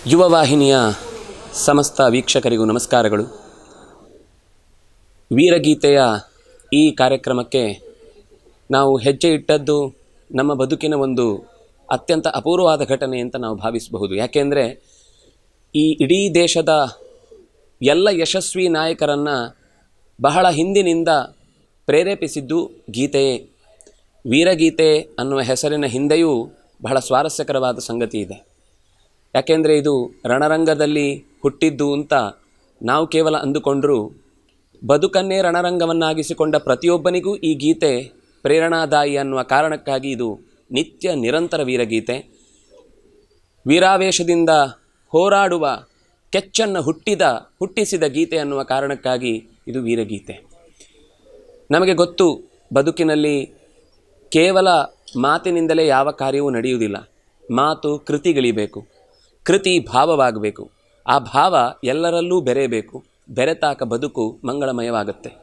ಯುವವಾಹಿನಿಯ ಸಮಸ್ತ ವೀಕ್ಷಕರಿಗೂ ನಮಸ್ಕಾರಗಳು ವೀರಗೀತೆಯ ಈ ಕಾರ್ಯಕ್ರಮಕ್ಕೆ ನಾವು ಹೆಜ್ಜೆ ಇಟ್ಟದ್ದು ನಮ್ಮ ಬದುಕಿನ ಒಂದು ಅತ್ಯಂತ ಅಪೂರ್ವವಾದ ಘಟನೆ ಅಂತ ನಾವು ಭಾವಿಸಬಹುದು ಯಾಕೆಂದರೆ ಈ ಇಡೀ ದೇಶದ ಎಲ್ಲ ಯಶಸ್ವಿ ನಾಯಕರನ್ನು ಬಹಳ ಹಿಂದಿನಿಂದ ಪ್ರೇರೇಪಿಸಿದ್ದು ಗೀತೆಯೇ ವೀರಗೀತೆ ಅನ್ನುವ ಹೆಸರಿನ ಹಿಂದೆಯೂ ಬಹಳ ಸ್ವಾರಸ್ಯಕರವಾದ ಸಂಗತಿ ಇದೆ ಯಾಕೆಂದರೆ ಇದು ರಣರಂಗದಲ್ಲಿ ಹುಟ್ಟಿದ್ದು ಅಂತ ನಾವು ಕೇವಲ ಅಂದುಕೊಂಡರೂ ಬದುಕನ್ನೇ ರಣರಂಗವನ್ನಾಗಿಸಿಕೊಂಡ ಪ್ರತಿಯೊಬ್ಬನಿಗೂ ಈ ಗೀತೆ ಪ್ರೇರಣಾದಾಯಿ ಅನ್ನುವ ಕಾರಣಕ್ಕಾಗಿ ಇದು ನಿತ್ಯ ನಿರಂತರ ವೀರಗೀತೆ ವೀರಾವೇಶದಿಂದ ಹೋರಾಡುವ ಕೆಚ್ಚನ್ನು ಹುಟ್ಟಿದ ಹುಟ್ಟಿಸಿದ ಗೀತೆ ಅನ್ನುವ ಕಾರಣಕ್ಕಾಗಿ ಇದು ವೀರಗೀತೆ ನಮಗೆ ಗೊತ್ತು ಬದುಕಿನಲ್ಲಿ ಕೇವಲ ಮಾತಿನಿಂದಲೇ ಯಾವ ಕಾರ್ಯವೂ ನಡೆಯುವುದಿಲ್ಲ ಮಾತು ಕೃತಿಗಳಿಬೇಕು ಕೃತಿ ಭಾವವಾಗಬೇಕು ಆ ಭಾವ ಎಲ್ಲರಲ್ಲೂ ಬೆರೆಯಬೇಕು ಬೆರೆತಾಕ ಬದುಕು ಮಂಗಳಮಯವಾಗುತ್ತೆ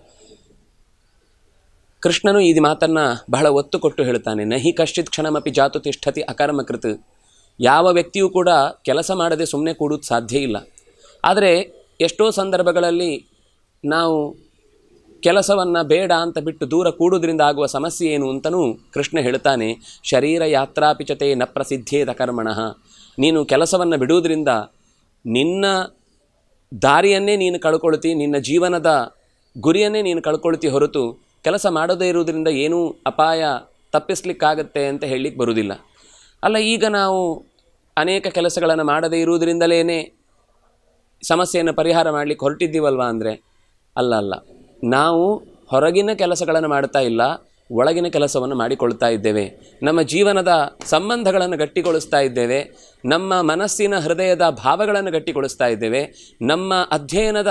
ಕೃಷ್ಣನು ಈ ಮಾತನ್ನು ಬಹಳ ಒತ್ತು ಕೊಟ್ಟು ಹೇಳ್ತಾನೆ ನಹಿ ಕಶ್ಚಿತ್ ಕ್ಷಣಮಪಿ ಜಾತು ತಿಷ್ಠತಿ ಅಕರ್ಮಕೃತ್ ಯಾವ ವ್ಯಕ್ತಿಯೂ ಕೂಡ ಕೆಲಸ ಮಾಡದೆ ಸುಮ್ಮನೆ ಕೂಡುವುದು ಸಾಧ್ಯ ಇಲ್ಲ ಆದರೆ ಎಷ್ಟೋ ಸಂದರ್ಭಗಳಲ್ಲಿ ನಾವು ಕೆಲಸವನ್ನು ಬೇಡ ಅಂತ ಬಿಟ್ಟು ದೂರ ಕೂಡುವುದರಿಂದ ಆಗುವ ಸಮಸ್ಯೆ ಏನು ಅಂತಲೂ ಕೃಷ್ಣ ಹೇಳ್ತಾನೆ ಶರೀರ ಯಾತ್ರಾಪಿಚತೆ ನ ಪ್ರಸಿದ್ಧೇದ ಕರ್ಮಣಃ ನೀನು ಕೆಲಸವನ್ನು ಬಿಡುವುದರಿಂದ ನಿನ್ನ ದಾರಿಯನ್ನೇ ನೀನು ಕಳ್ಕೊಳ್ತಿ ನಿನ್ನ ಜೀವನದ ಗುರಿಯನ್ನೇ ನೀನು ಕಳ್ಕೊಳ್ತಿ ಹೊರತು ಕೆಲಸ ಮಾಡದೇ ಇರುವುದರಿಂದ ಏನೂ ಅಪಾಯ ತಪ್ಪಿಸ್ಲಿಕ್ಕಾಗತ್ತೆ ಅಂತ ಹೇಳಲಿಕ್ಕೆ ಬರುವುದಿಲ್ಲ ಅಲ್ಲ ಈಗ ನಾವು ಅನೇಕ ಕೆಲಸಗಳನ್ನು ಮಾಡದೇ ಇರುವುದರಿಂದಲೇ ಸಮಸ್ಯೆಯನ್ನು ಪರಿಹಾರ ಮಾಡಲಿಕ್ಕೆ ಹೊರಟಿದ್ದೀವಲ್ವಾ ಅಂದರೆ ಅಲ್ಲ ಅಲ್ಲ ನಾವು ಹೊರಗಿನ ಕೆಲಸಗಳನ್ನು ಮಾಡ್ತಾ ಇಲ್ಲ ಒಳಗಿನ ಕೆಲಸವನ್ನು ಮಾಡಿಕೊಳ್ತಾ ಇದ್ದೇವೆ ನಮ್ಮ ಜೀವನದ ಸಂಬಂಧಗಳನ್ನು ಗಟ್ಟಿಗೊಳಿಸ್ತಾ ಇದ್ದೇವೆ ನಮ್ಮ ಮನಸ್ಸಿನ ಹೃದಯದ ಭಾವಗಳನ್ನು ಗಟ್ಟಿಗೊಳಿಸ್ತಾ ಇದ್ದೇವೆ ನಮ್ಮ ಅಧ್ಯಯನದ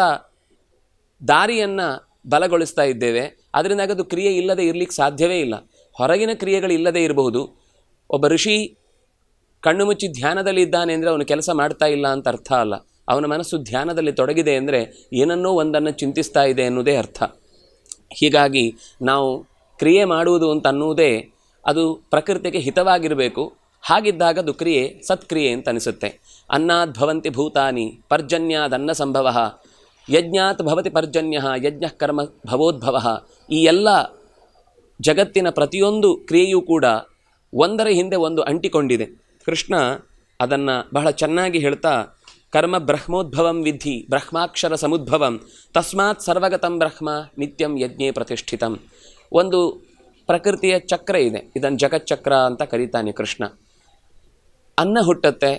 ದಾರಿಯನ್ನು ಬಲಗೊಳಿಸ್ತಾ ಇದ್ದೇವೆ ಅದರಿಂದಾಗಿ ಅದು ಕ್ರಿಯೆ ಇಲ್ಲದೆ ಇರಲಿಕ್ಕೆ ಸಾಧ್ಯವೇ ಇಲ್ಲ ಹೊರಗಿನ ಕ್ರಿಯೆಗಳು ಇಲ್ಲದೇ ಇರಬಹುದು ಒಬ್ಬ ಋಷಿ ಕಣ್ಣು ಮುಚ್ಚಿ ಧ್ಯಾನದಲ್ಲಿ ಇದ್ದಾನೆ ಅಂದರೆ ಅವನು ಕೆಲಸ ಮಾಡ್ತಾ ಇಲ್ಲ ಅಂತ ಅರ್ಥ ಅಲ್ಲ ಅವನ ಮನಸ್ಸು ಧ್ಯಾನದಲ್ಲಿ ತೊಡಗಿದೆ ಅಂದರೆ ಏನನ್ನೋ ಒಂದನ್ನು ಚಿಂತಿಸ್ತಾ ಇದೆ ಅನ್ನೋದೇ ಅರ್ಥ ಹೀಗಾಗಿ ನಾವು ಕ್ರಿಯೆ ಮಾಡುವುದು ಅಂತ ಅನ್ನುವುದೇ ಅದು ಪ್ರಕೃತಿಗೆ ಹಿತವಾಗಿರಬೇಕು ಹಾಗಿದ್ದಾಗ ಅದು ಕ್ರಿಯೆ ಸತ್ಕ್ರಿಯೆ ಅಂತ ಅನಿಸುತ್ತೆ ಅನ್ನಾದ್ ಭವಂತಿ ಭೂತಾನಿ ಪರ್ಜನ್ಯಾದನ್ನ ಸಂಭವ ಯಜ್ಞಾತ್ ಭವತಿ ಪರ್ಜನ್ಯ ಯಜ್ಞ ಕರ್ಮ ಭವೋದ್ಭವ ಈ ಎಲ್ಲ ಜಗತ್ತಿನ ಪ್ರತಿಯೊಂದು ಕ್ರಿಯೆಯೂ ಕೂಡ ಒಂದರ ಹಿಂದೆ ಒಂದು ಅಂಟಿಕೊಂಡಿದೆ ಕೃಷ್ಣ ಅದನ್ನು ಬಹಳ ಚೆನ್ನಾಗಿ ಹೇಳ್ತಾ ಕರ್ಮ ಬ್ರಹ್ಮೋದ್ಭವಂ ವಿಧಿ ಬ್ರಹ್ಮಾಕ್ಷರ ಸಮುದ್ಭವಂ ತಸ್ಮಾತ್ ಸರ್ವಗತಂ ಬ್ರಹ್ಮ ನಿತ್ಯಂ ಯಜ್ಞೇ ಪ್ರತಿಷ್ಠಿತಂ ಒಂದು ಪ್ರಕೃತಿಯ ಚಕ್ರ ಇದೆ ಇದನ್ನು ಜಗಚ್ಚಕ್ರ ಅಂತ ಕರೀತಾನೆ ಕೃಷ್ಣ ಅನ್ನ ಹುಟ್ಟತ್ತೆ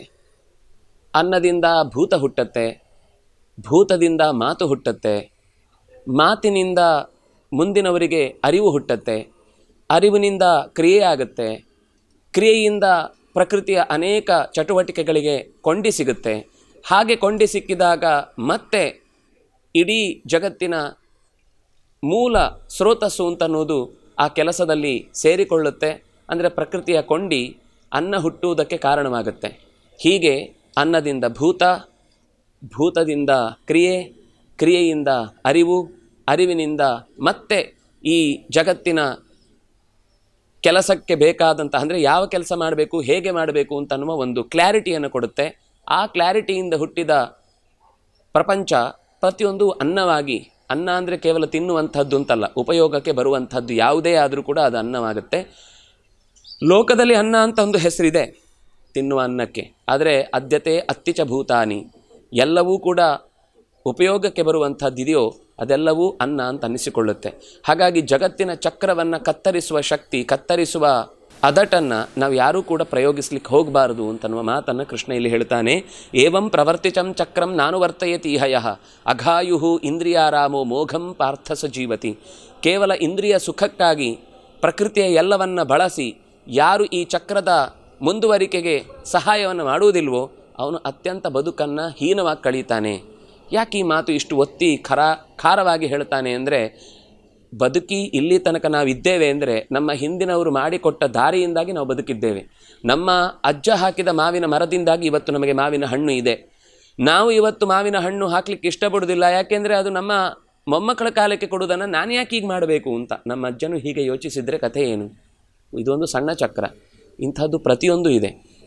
ಅನ್ನದಿಂದ ಭೂತ ಹುಟ್ಟತ್ತೆ ಭೂತದಿಂದ ಮಾತು ಹುಟ್ಟತ್ತೆ ಮಾತಿನಿಂದ ಮುಂದಿನವರಿಗೆ ಅರಿವು ಹುಟ್ಟತ್ತೆ ಅರಿವಿನಿಂದ ಕ್ರಿಯೆ ಆಗುತ್ತೆ ಕ್ರಿಯೆಯಿಂದ ಪ್ರಕೃತಿಯ ಅನೇಕ ಚಟುವಟಿಕೆಗಳಿಗೆ ಕೊಂಡಿ ಸಿಗುತ್ತೆ ಹಾಗೆ ಕೊಂಡಿ ಸಿಕ್ಕಿದಾಗ ಮತ್ತೆ ಇಡೀ ಜಗತ್ತಿನ ಮೂಲ ಸ್ರೋತಸ್ಸು ಅಂತನ್ನೋದು ಆ ಕೆಲಸದಲ್ಲಿ ಸೇರಿಕೊಳ್ಳುತ್ತೆ ಅಂದರೆ ಪ್ರಕೃತಿಯ ಕೊಂಡಿ ಅನ್ನ ಹುಟ್ಟುವುದಕ್ಕೆ ಕಾರಣವಾಗುತ್ತೆ ಹೀಗೆ ಅನ್ನದಿಂದ ಭೂತ ಭೂತದಿಂದ ಕ್ರಿಯೆ ಕ್ರಿಯೆಯಿಂದ ಅರಿವು ಅರಿವಿನಿಂದ ಮತ್ತೆ ಈ ಜಗತ್ತಿನ ಕೆಲಸಕ್ಕೆ ಬೇಕಾದಂಥ ಅಂದರೆ ಯಾವ ಕೆಲಸ ಮಾಡಬೇಕು ಹೇಗೆ ಮಾಡಬೇಕು ಅಂತನ್ನುವ ಒಂದು ಕ್ಲಾರಿಟಿಯನ್ನು ಕೊಡುತ್ತೆ ಆ ಕ್ಲಾರಿಟಿಯಿಂದ ಹುಟ್ಟಿದ ಪ್ರಪಂಚ ಪ್ರತಿಯೊಂದು ಅನ್ನವಾಗಿ ಅನ್ನ ಅಂದರೆ ಕೇವಲ ತಿನ್ನುವಂಥದ್ದು ಅಂತಲ್ಲ ಉಪಯೋಗಕ್ಕೆ ಬರುವಂಥದ್ದು ಯಾವುದೇ ಆದರೂ ಕೂಡ ಅದು ಅನ್ನವಾಗುತ್ತೆ ಲೋಕದಲ್ಲಿ ಅನ್ನ ಅಂತ ಒಂದು ಹೆಸರಿದೆ ತಿನ್ನುವ ಅನ್ನಕ್ಕೆ ಆದರೆ ಅದ್ಯತೆ ಅತ್ತಿಚ ಭೂತಾನಿ ಎಲ್ಲವೂ ಕೂಡ ಉಪಯೋಗಕ್ಕೆ ಬರುವಂಥದ್ದಿದೆಯೋ ಅದೆಲ್ಲವೂ ಅನ್ನ ಅಂತ ಅನ್ನಿಸಿಕೊಳ್ಳುತ್ತೆ ಹಾಗಾಗಿ ಜಗತ್ತಿನ ಚಕ್ರವನ್ನು ಕತ್ತರಿಸುವ ಶಕ್ತಿ ಕತ್ತರಿಸುವ ಅದಟನ್ನು ನಾವು ಯಾರೂ ಕೂಡ ಪ್ರಯೋಗಿಸ್ಲಿಕ್ಕೆ ಹೋಗಬಾರದು ಅಂತನ್ನುವ ಮಾತನ್ನು ಕೃಷ್ಣ ಇಲ್ಲಿ ಹೇಳ್ತಾನೆ ಏವಂ ಪ್ರವರ್ತಿಚಂ ಚಕ್ರಂ ನಾನು ವರ್ತಯತಿ ಹಯ ಅಘಾಯು ಇಂದ್ರಿಯಾರಾಮೋ ಮೋಘಂ ಪಾರ್ಥಸ ಜೀವತಿ ಕೇವಲ ಇಂದ್ರಿಯ ಸುಖಕ್ಕಾಗಿ ಪ್ರಕೃತಿಯ ಎಲ್ಲವನ್ನ ಬಳಸಿ ಯಾರು ಈ ಚಕ್ರದ ಮುಂದುವರಿಕೆಗೆ ಸಹಾಯವನ್ನು ಮಾಡುವುದಿಲ್ವೋ ಅವನು ಅತ್ಯಂತ ಬದುಕನ್ನು ಹೀನವಾಗಿ ಕಳೀತಾನೆ ಯಾಕೆ ಈ ಮಾತು ಇಷ್ಟು ಒತ್ತಿ ಖರ ಖಾರವಾಗಿ ಹೇಳ್ತಾನೆ ಅಂದರೆ ಬದುಕಿ ಇಲ್ಲಿ ತನಕ ನಾವು ಇದ್ದೇವೆ ಅಂದರೆ ನಮ್ಮ ಹಿಂದಿನವರು ಮಾಡಿಕೊಟ್ಟ ದಾರಿಯಿಂದಾಗಿ ನಾವು ಬದುಕಿದ್ದೇವೆ ನಮ್ಮ ಅಜ್ಜ ಹಾಕಿದ ಮಾವಿನ ಮರದಿಂದಾಗಿ ಇವತ್ತು ನಮಗೆ ಮಾವಿನ ಹಣ್ಣು ಇದೆ ನಾವು ಇವತ್ತು ಮಾವಿನ ಹಣ್ಣು ಹಾಕ್ಲಿಕ್ಕೆ ಇಷ್ಟಪಡೋದಿಲ್ಲ ಯಾಕೆಂದರೆ ಅದು ನಮ್ಮ ಮೊಮ್ಮಕ್ಕಳ ಕಾಲಕ್ಕೆ ಕೊಡುವುದನ್ನು ನಾನು ಯಾಕೆ ಹೀಗೆ ಮಾಡಬೇಕು ಅಂತ ನಮ್ಮ ಅಜ್ಜನು ಹೀಗೆ ಯೋಚಿಸಿದರೆ ಕಥೆ ಏನು ಇದೊಂದು ಸಣ್ಣ ಚಕ್ರ ಇಂಥದ್ದು ಪ್ರತಿಯೊಂದು ಇದೆ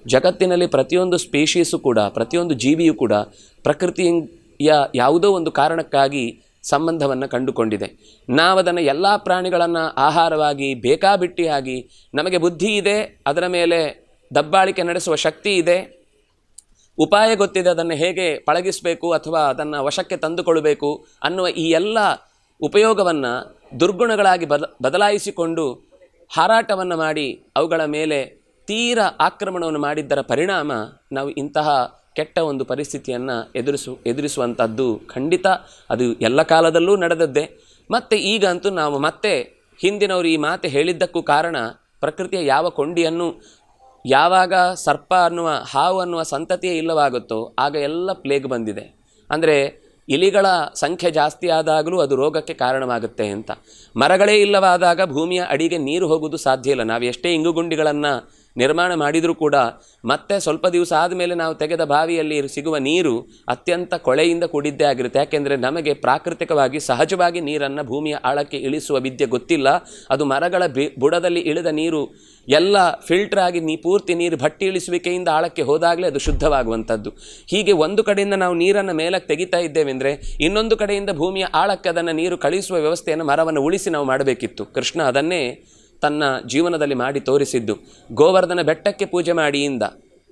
ಜಗತ್ತಿನಲ್ಲಿ ಪ್ರತಿಯೊಂದು ಸ್ಪೀಶೀಸು ಕೂಡ ಪ್ರತಿಯೊಂದು ಜೀವಿಯೂ ಕೂಡ ಪ್ರಕೃತಿಯ ಯಾವುದೋ ಒಂದು ಕಾರಣಕ್ಕಾಗಿ ಸಂಬಂಧವನ್ನು ಕಂಡುಕೊಂಡಿದೆ ನಾವದನ್ನು ಎಲ್ಲ ಪ್ರಾಣಿಗಳನ್ನು ಆಹಾರವಾಗಿ ಬೇಕಾಬಿಟ್ಟಿಯಾಗಿ ನಮಗೆ ಬುದ್ಧಿ ಇದೆ ಅದರ ಮೇಲೆ ದಬ್ಬಾಳಿಕೆ ನಡೆಸುವ ಶಕ್ತಿ ಇದೆ ಉಪಾಯ ಗೊತ್ತಿದೆ ಅದನ್ನು ಹೇಗೆ ಪಳಗಿಸಬೇಕು ಅಥವಾ ಅದನ್ನು ವಶಕ್ಕೆ ತಂದುಕೊಳ್ಬೇಕು ಅನ್ನುವ ಈ ಎಲ್ಲ ಉಪಯೋಗವನ್ನು ದುರ್ಗುಣಗಳಾಗಿ ಬದ ಬದಲಾಯಿಸಿಕೊಂಡು ಹಾರಾಟವನ್ನು ಮಾಡಿ ಅವುಗಳ ಮೇಲೆ ತೀರ ಆಕ್ರಮಣವನ್ನು ಮಾಡಿದ್ದರ ಪರಿಣಾಮ ನಾವು ಇಂತಹ ಕೆಟ್ಟ ಒಂದು ಪರಿಸ್ಥಿತಿಯನ್ನು ಎದುರಿಸು ಎದುರಿಸುವಂಥದ್ದು ಖಂಡಿತ ಅದು ಎಲ್ಲ ಕಾಲದಲ್ಲೂ ನಡೆದದ್ದೇ ಮತ್ತು ಈಗ ಅಂತೂ ನಾವು ಮತ್ತೆ ಹಿಂದಿನವರು ಈ ಮಾತು ಹೇಳಿದ್ದಕ್ಕೂ ಕಾರಣ ಪ್ರಕೃತಿಯ ಯಾವ ಕೊಂಡಿಯನ್ನು ಯಾವಾಗ ಸರ್ಪ ಅನ್ನುವ ಹಾವು ಅನ್ನುವ ಸಂತತಿಯೇ ಇಲ್ಲವಾಗುತ್ತೋ ಆಗ ಎಲ್ಲ ಪ್ಲೇಗ್ ಬಂದಿದೆ ಅಂದರೆ ಇಲಿಗಳ ಸಂಖ್ಯೆ ಜಾಸ್ತಿ ಆದಾಗಲೂ ಅದು ರೋಗಕ್ಕೆ ಕಾರಣವಾಗುತ್ತೆ ಅಂತ ಮರಗಳೇ ಇಲ್ಲವಾದಾಗ ಭೂಮಿಯ ಅಡಿಗೆ ನೀರು ಹೋಗುವುದು ಸಾಧ್ಯ ಇಲ್ಲ ನಾವು ಎಷ್ಟೇ ಇಂಗುಗುಂಡಿಗಳನ್ನು ನಿರ್ಮಾಣ ಮಾಡಿದರೂ ಕೂಡ ಮತ್ತೆ ಸ್ವಲ್ಪ ದಿವಸ ಆದಮೇಲೆ ನಾವು ತೆಗೆದ ಬಾವಿಯಲ್ಲಿ ಸಿಗುವ ನೀರು ಅತ್ಯಂತ ಕೊಳೆಯಿಂದ ಕೂಡಿದ್ದೇ ಆಗಿರುತ್ತೆ ಯಾಕೆಂದರೆ ನಮಗೆ ಪ್ರಾಕೃತಿಕವಾಗಿ ಸಹಜವಾಗಿ ನೀರನ್ನು ಭೂಮಿಯ ಆಳಕ್ಕೆ ಇಳಿಸುವ ವಿದ್ಯೆ ಗೊತ್ತಿಲ್ಲ ಅದು ಮರಗಳ ಬಿ ಬುಡದಲ್ಲಿ ಇಳಿದ ನೀರು ಎಲ್ಲ ಫಿಲ್ಟರ್ ಆಗಿ ನೀ ಪೂರ್ತಿ ನೀರು ಭಟ್ಟಿ ಇಳಿಸುವಿಕೆಯಿಂದ ಆಳಕ್ಕೆ ಹೋದಾಗಲೇ ಅದು ಶುದ್ಧವಾಗುವಂಥದ್ದು ಹೀಗೆ ಒಂದು ಕಡೆಯಿಂದ ನಾವು ನೀರನ್ನು ಮೇಲಕ್ಕೆ ತೆಗಿತಾ ಇದ್ದೇವೆ ಅಂದರೆ ಇನ್ನೊಂದು ಕಡೆಯಿಂದ ಭೂಮಿಯ ಆಳಕ್ಕೆ ಅದನ್ನು ನೀರು ಕಳಿಸುವ ವ್ಯವಸ್ಥೆಯನ್ನು ಮರವನ್ನು ಉಳಿಸಿ ನಾವು ಮಾಡಬೇಕಿತ್ತು ಕೃಷ್ಣ ಅದನ್ನೇ ತನ್ನ ಜೀವನದಲ್ಲಿ ಮಾಡಿ ತೋರಿಸಿದ್ದು ಗೋವರ್ಧನ ಬೆಟ್ಟಕ್ಕೆ ಪೂಜೆ ಮಾಡಿಯಿಂದ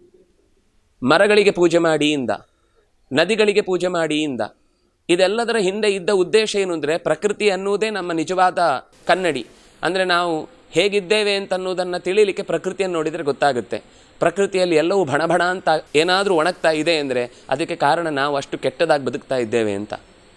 ಮರಗಳಿಗೆ ಪೂಜೆ ಮಾಡಿಯಿಂದ ನದಿಗಳಿಗೆ ಪೂಜೆ ಮಾಡಿಯಿಂದ ಇದೆಲ್ಲದರ ಹಿಂದೆ ಇದ್ದ ಉದ್ದೇಶ ಏನು ಅಂದರೆ ಪ್ರಕೃತಿ ಅನ್ನುವುದೇ ನಮ್ಮ ನಿಜವಾದ ಕನ್ನಡಿ ಅಂದರೆ ನಾವು ಹೇಗಿದ್ದೇವೆ ಅಂತನ್ನುವುದನ್ನು ತಿಳಿಲಿಕ್ಕೆ ಪ್ರಕೃತಿಯನ್ನು ನೋಡಿದರೆ ಗೊತ್ತಾಗುತ್ತೆ ಪ್ರಕೃತಿಯಲ್ಲಿ ಎಲ್ಲವೂ ಭಣಭಣ ಅಂತ ಏನಾದರೂ ಒಣಗ್ತಾ ಇದೆ ಅಂದರೆ ಅದಕ್ಕೆ ಕಾರಣ ನಾವು ಅಷ್ಟು ಕೆಟ್ಟದಾಗಿ ಬದುಕ್ತಾ ಇದ್ದೇವೆ ಅಂತ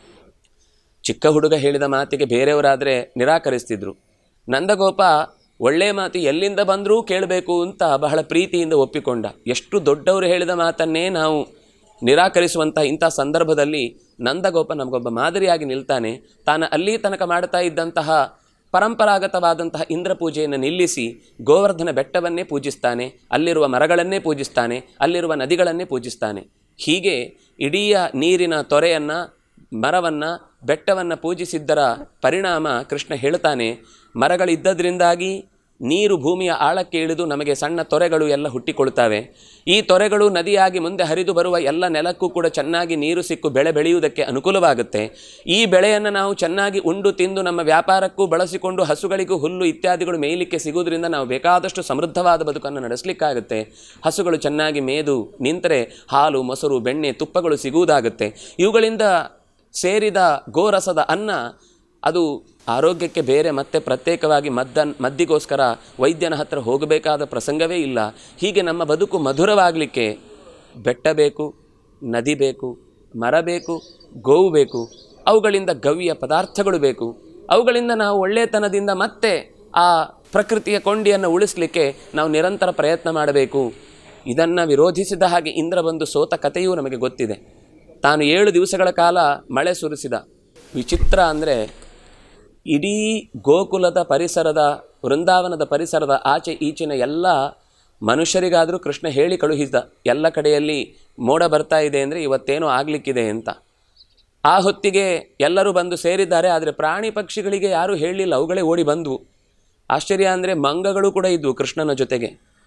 ಚಿಕ್ಕ ಹುಡುಗ ಹೇಳಿದ ಮಾತಿಗೆ ಬೇರೆಯವರಾದರೆ ನಿರಾಕರಿಸ್ತಿದ್ರು ನಂದಗೋಪ ಒಳ್ಳೆ ಮಾತು ಎಲ್ಲಿಂದ ಬಂದರೂ ಕೇಳಬೇಕು ಅಂತ ಬಹಳ ಪ್ರೀತಿಯಿಂದ ಒಪ್ಪಿಕೊಂಡ ಎಷ್ಟು ದೊಡ್ಡವರು ಹೇಳಿದ ಮಾತನ್ನೇ ನಾವು ನಿರಾಕರಿಸುವಂಥ ಇಂಥ ಸಂದರ್ಭದಲ್ಲಿ ನಂದಗೋಪ ನಮಗೊಬ್ಬ ಮಾದರಿಯಾಗಿ ನಿಲ್ತಾನೆ ತಾನು ಅಲ್ಲಿ ತನಕ ಮಾಡ್ತಾ ಇದ್ದಂತಹ ಪರಂಪರಾಗತವಾದಂತಹ ಇಂದ್ರ ಪೂಜೆಯನ್ನು ನಿಲ್ಲಿಸಿ ಗೋವರ್ಧನ ಬೆಟ್ಟವನ್ನೇ ಪೂಜಿಸ್ತಾನೆ ಅಲ್ಲಿರುವ ಮರಗಳನ್ನೇ ಪೂಜಿಸ್ತಾನೆ ಅಲ್ಲಿರುವ ನದಿಗಳನ್ನೇ ಪೂಜಿಸ್ತಾನೆ ಹೀಗೆ ಇಡೀ ನೀರಿನ ತೊರೆಯನ್ನು ಮರವನ್ನು ಬೆಟ್ಟವನ್ನು ಪೂಜಿಸಿದ್ದರ ಪರಿಣಾಮ ಕೃಷ್ಣ ಹೇಳ್ತಾನೆ ಮರಗಳಿದ್ದದ್ರಿಂದಾಗಿ ನೀರು ಭೂಮಿಯ ಆಳಕ್ಕೆ ಇಳಿದು ನಮಗೆ ಸಣ್ಣ ತೊರೆಗಳು ಎಲ್ಲ ಹುಟ್ಟಿಕೊಳ್ತವೆ ಈ ತೊರೆಗಳು ನದಿಯಾಗಿ ಮುಂದೆ ಹರಿದು ಬರುವ ಎಲ್ಲ ನೆಲಕ್ಕೂ ಕೂಡ ಚೆನ್ನಾಗಿ ನೀರು ಸಿಕ್ಕು ಬೆಳೆ ಬೆಳೆಯುವುದಕ್ಕೆ ಅನುಕೂಲವಾಗುತ್ತೆ ಈ ಬೆಳೆಯನ್ನು ನಾವು ಚೆನ್ನಾಗಿ ಉಂಡು ತಿಂದು ನಮ್ಮ ವ್ಯಾಪಾರಕ್ಕೂ ಬಳಸಿಕೊಂಡು ಹಸುಗಳಿಗೂ ಹುಲ್ಲು ಇತ್ಯಾದಿಗಳು ಮೇಯಲಿಕ್ಕೆ ಸಿಗುವುದರಿಂದ ನಾವು ಬೇಕಾದಷ್ಟು ಸಮೃದ್ಧವಾದ ಬದುಕನ್ನು ನಡೆಸಲಿಕ್ಕಾಗುತ್ತೆ ಹಸುಗಳು ಚೆನ್ನಾಗಿ ಮೇದು ನಿಂತರೆ ಹಾಲು ಮೊಸರು ಬೆಣ್ಣೆ ತುಪ್ಪಗಳು ಸಿಗುವುದಾಗುತ್ತೆ ಇವುಗಳಿಂದ ಸೇರಿದ ಗೋರಸದ ಅನ್ನ ಅದು ಆರೋಗ್ಯಕ್ಕೆ ಬೇರೆ ಮತ್ತೆ ಪ್ರತ್ಯೇಕವಾಗಿ ಮದ್ದನ್ ಮದ್ದಿಗೋಸ್ಕರ ವೈದ್ಯನ ಹತ್ರ ಹೋಗಬೇಕಾದ ಪ್ರಸಂಗವೇ ಇಲ್ಲ ಹೀಗೆ ನಮ್ಮ ಬದುಕು ಮಧುರವಾಗಲಿಕ್ಕೆ ಬೆಟ್ಟ ಬೇಕು ನದಿ ಬೇಕು ಮರ ಬೇಕು ಗೋವು ಬೇಕು ಅವುಗಳಿಂದ ಗವ್ಯ ಪದಾರ್ಥಗಳು ಬೇಕು ಅವುಗಳಿಂದ ನಾವು ಒಳ್ಳೆತನದಿಂದ ಮತ್ತೆ ಆ ಪ್ರಕೃತಿಯ ಕೊಂಡಿಯನ್ನು ಉಳಿಸಲಿಕ್ಕೆ ನಾವು ನಿರಂತರ ಪ್ರಯತ್ನ ಮಾಡಬೇಕು ಇದನ್ನು ವಿರೋಧಿಸಿದ ಹಾಗೆ ಇಂದ್ರ ಬಂದು ಸೋತ ಕಥೆಯೂ ನಮಗೆ ಗೊತ್ತಿದೆ ತಾನು ಏಳು ದಿವಸಗಳ ಕಾಲ ಮಳೆ ಸುರಿಸಿದ ವಿಚಿತ್ರ ಅಂದರೆ ಇಡೀ ಗೋಕುಲದ ಪರಿಸರದ ವೃಂದಾವನದ ಪರಿಸರದ ಆಚೆ ಈಚಿನ ಎಲ್ಲ ಮನುಷ್ಯರಿಗಾದರೂ ಕೃಷ್ಣ ಹೇಳಿ ಕಳುಹಿಸಿದ ಎಲ್ಲ ಕಡೆಯಲ್ಲಿ ಮೋಡ ಬರ್ತಾ ಇದೆ ಅಂದರೆ ಇವತ್ತೇನೋ ಆಗಲಿಕ್ಕಿದೆ ಅಂತ ಆ ಹೊತ್ತಿಗೆ ಎಲ್ಲರೂ ಬಂದು ಸೇರಿದ್ದಾರೆ ಆದರೆ ಪ್ರಾಣಿ ಪಕ್ಷಿಗಳಿಗೆ ಯಾರೂ ಹೇಳಲಿಲ್ಲ ಅವುಗಳೇ ಓಡಿ ಬಂದವು ಆಶ್ಚರ್ಯ ಅಂದರೆ ಮಂಗಗಳು ಕೂಡ ಇದ್ವು ಕೃಷ್ಣನ ಜೊತೆಗೆ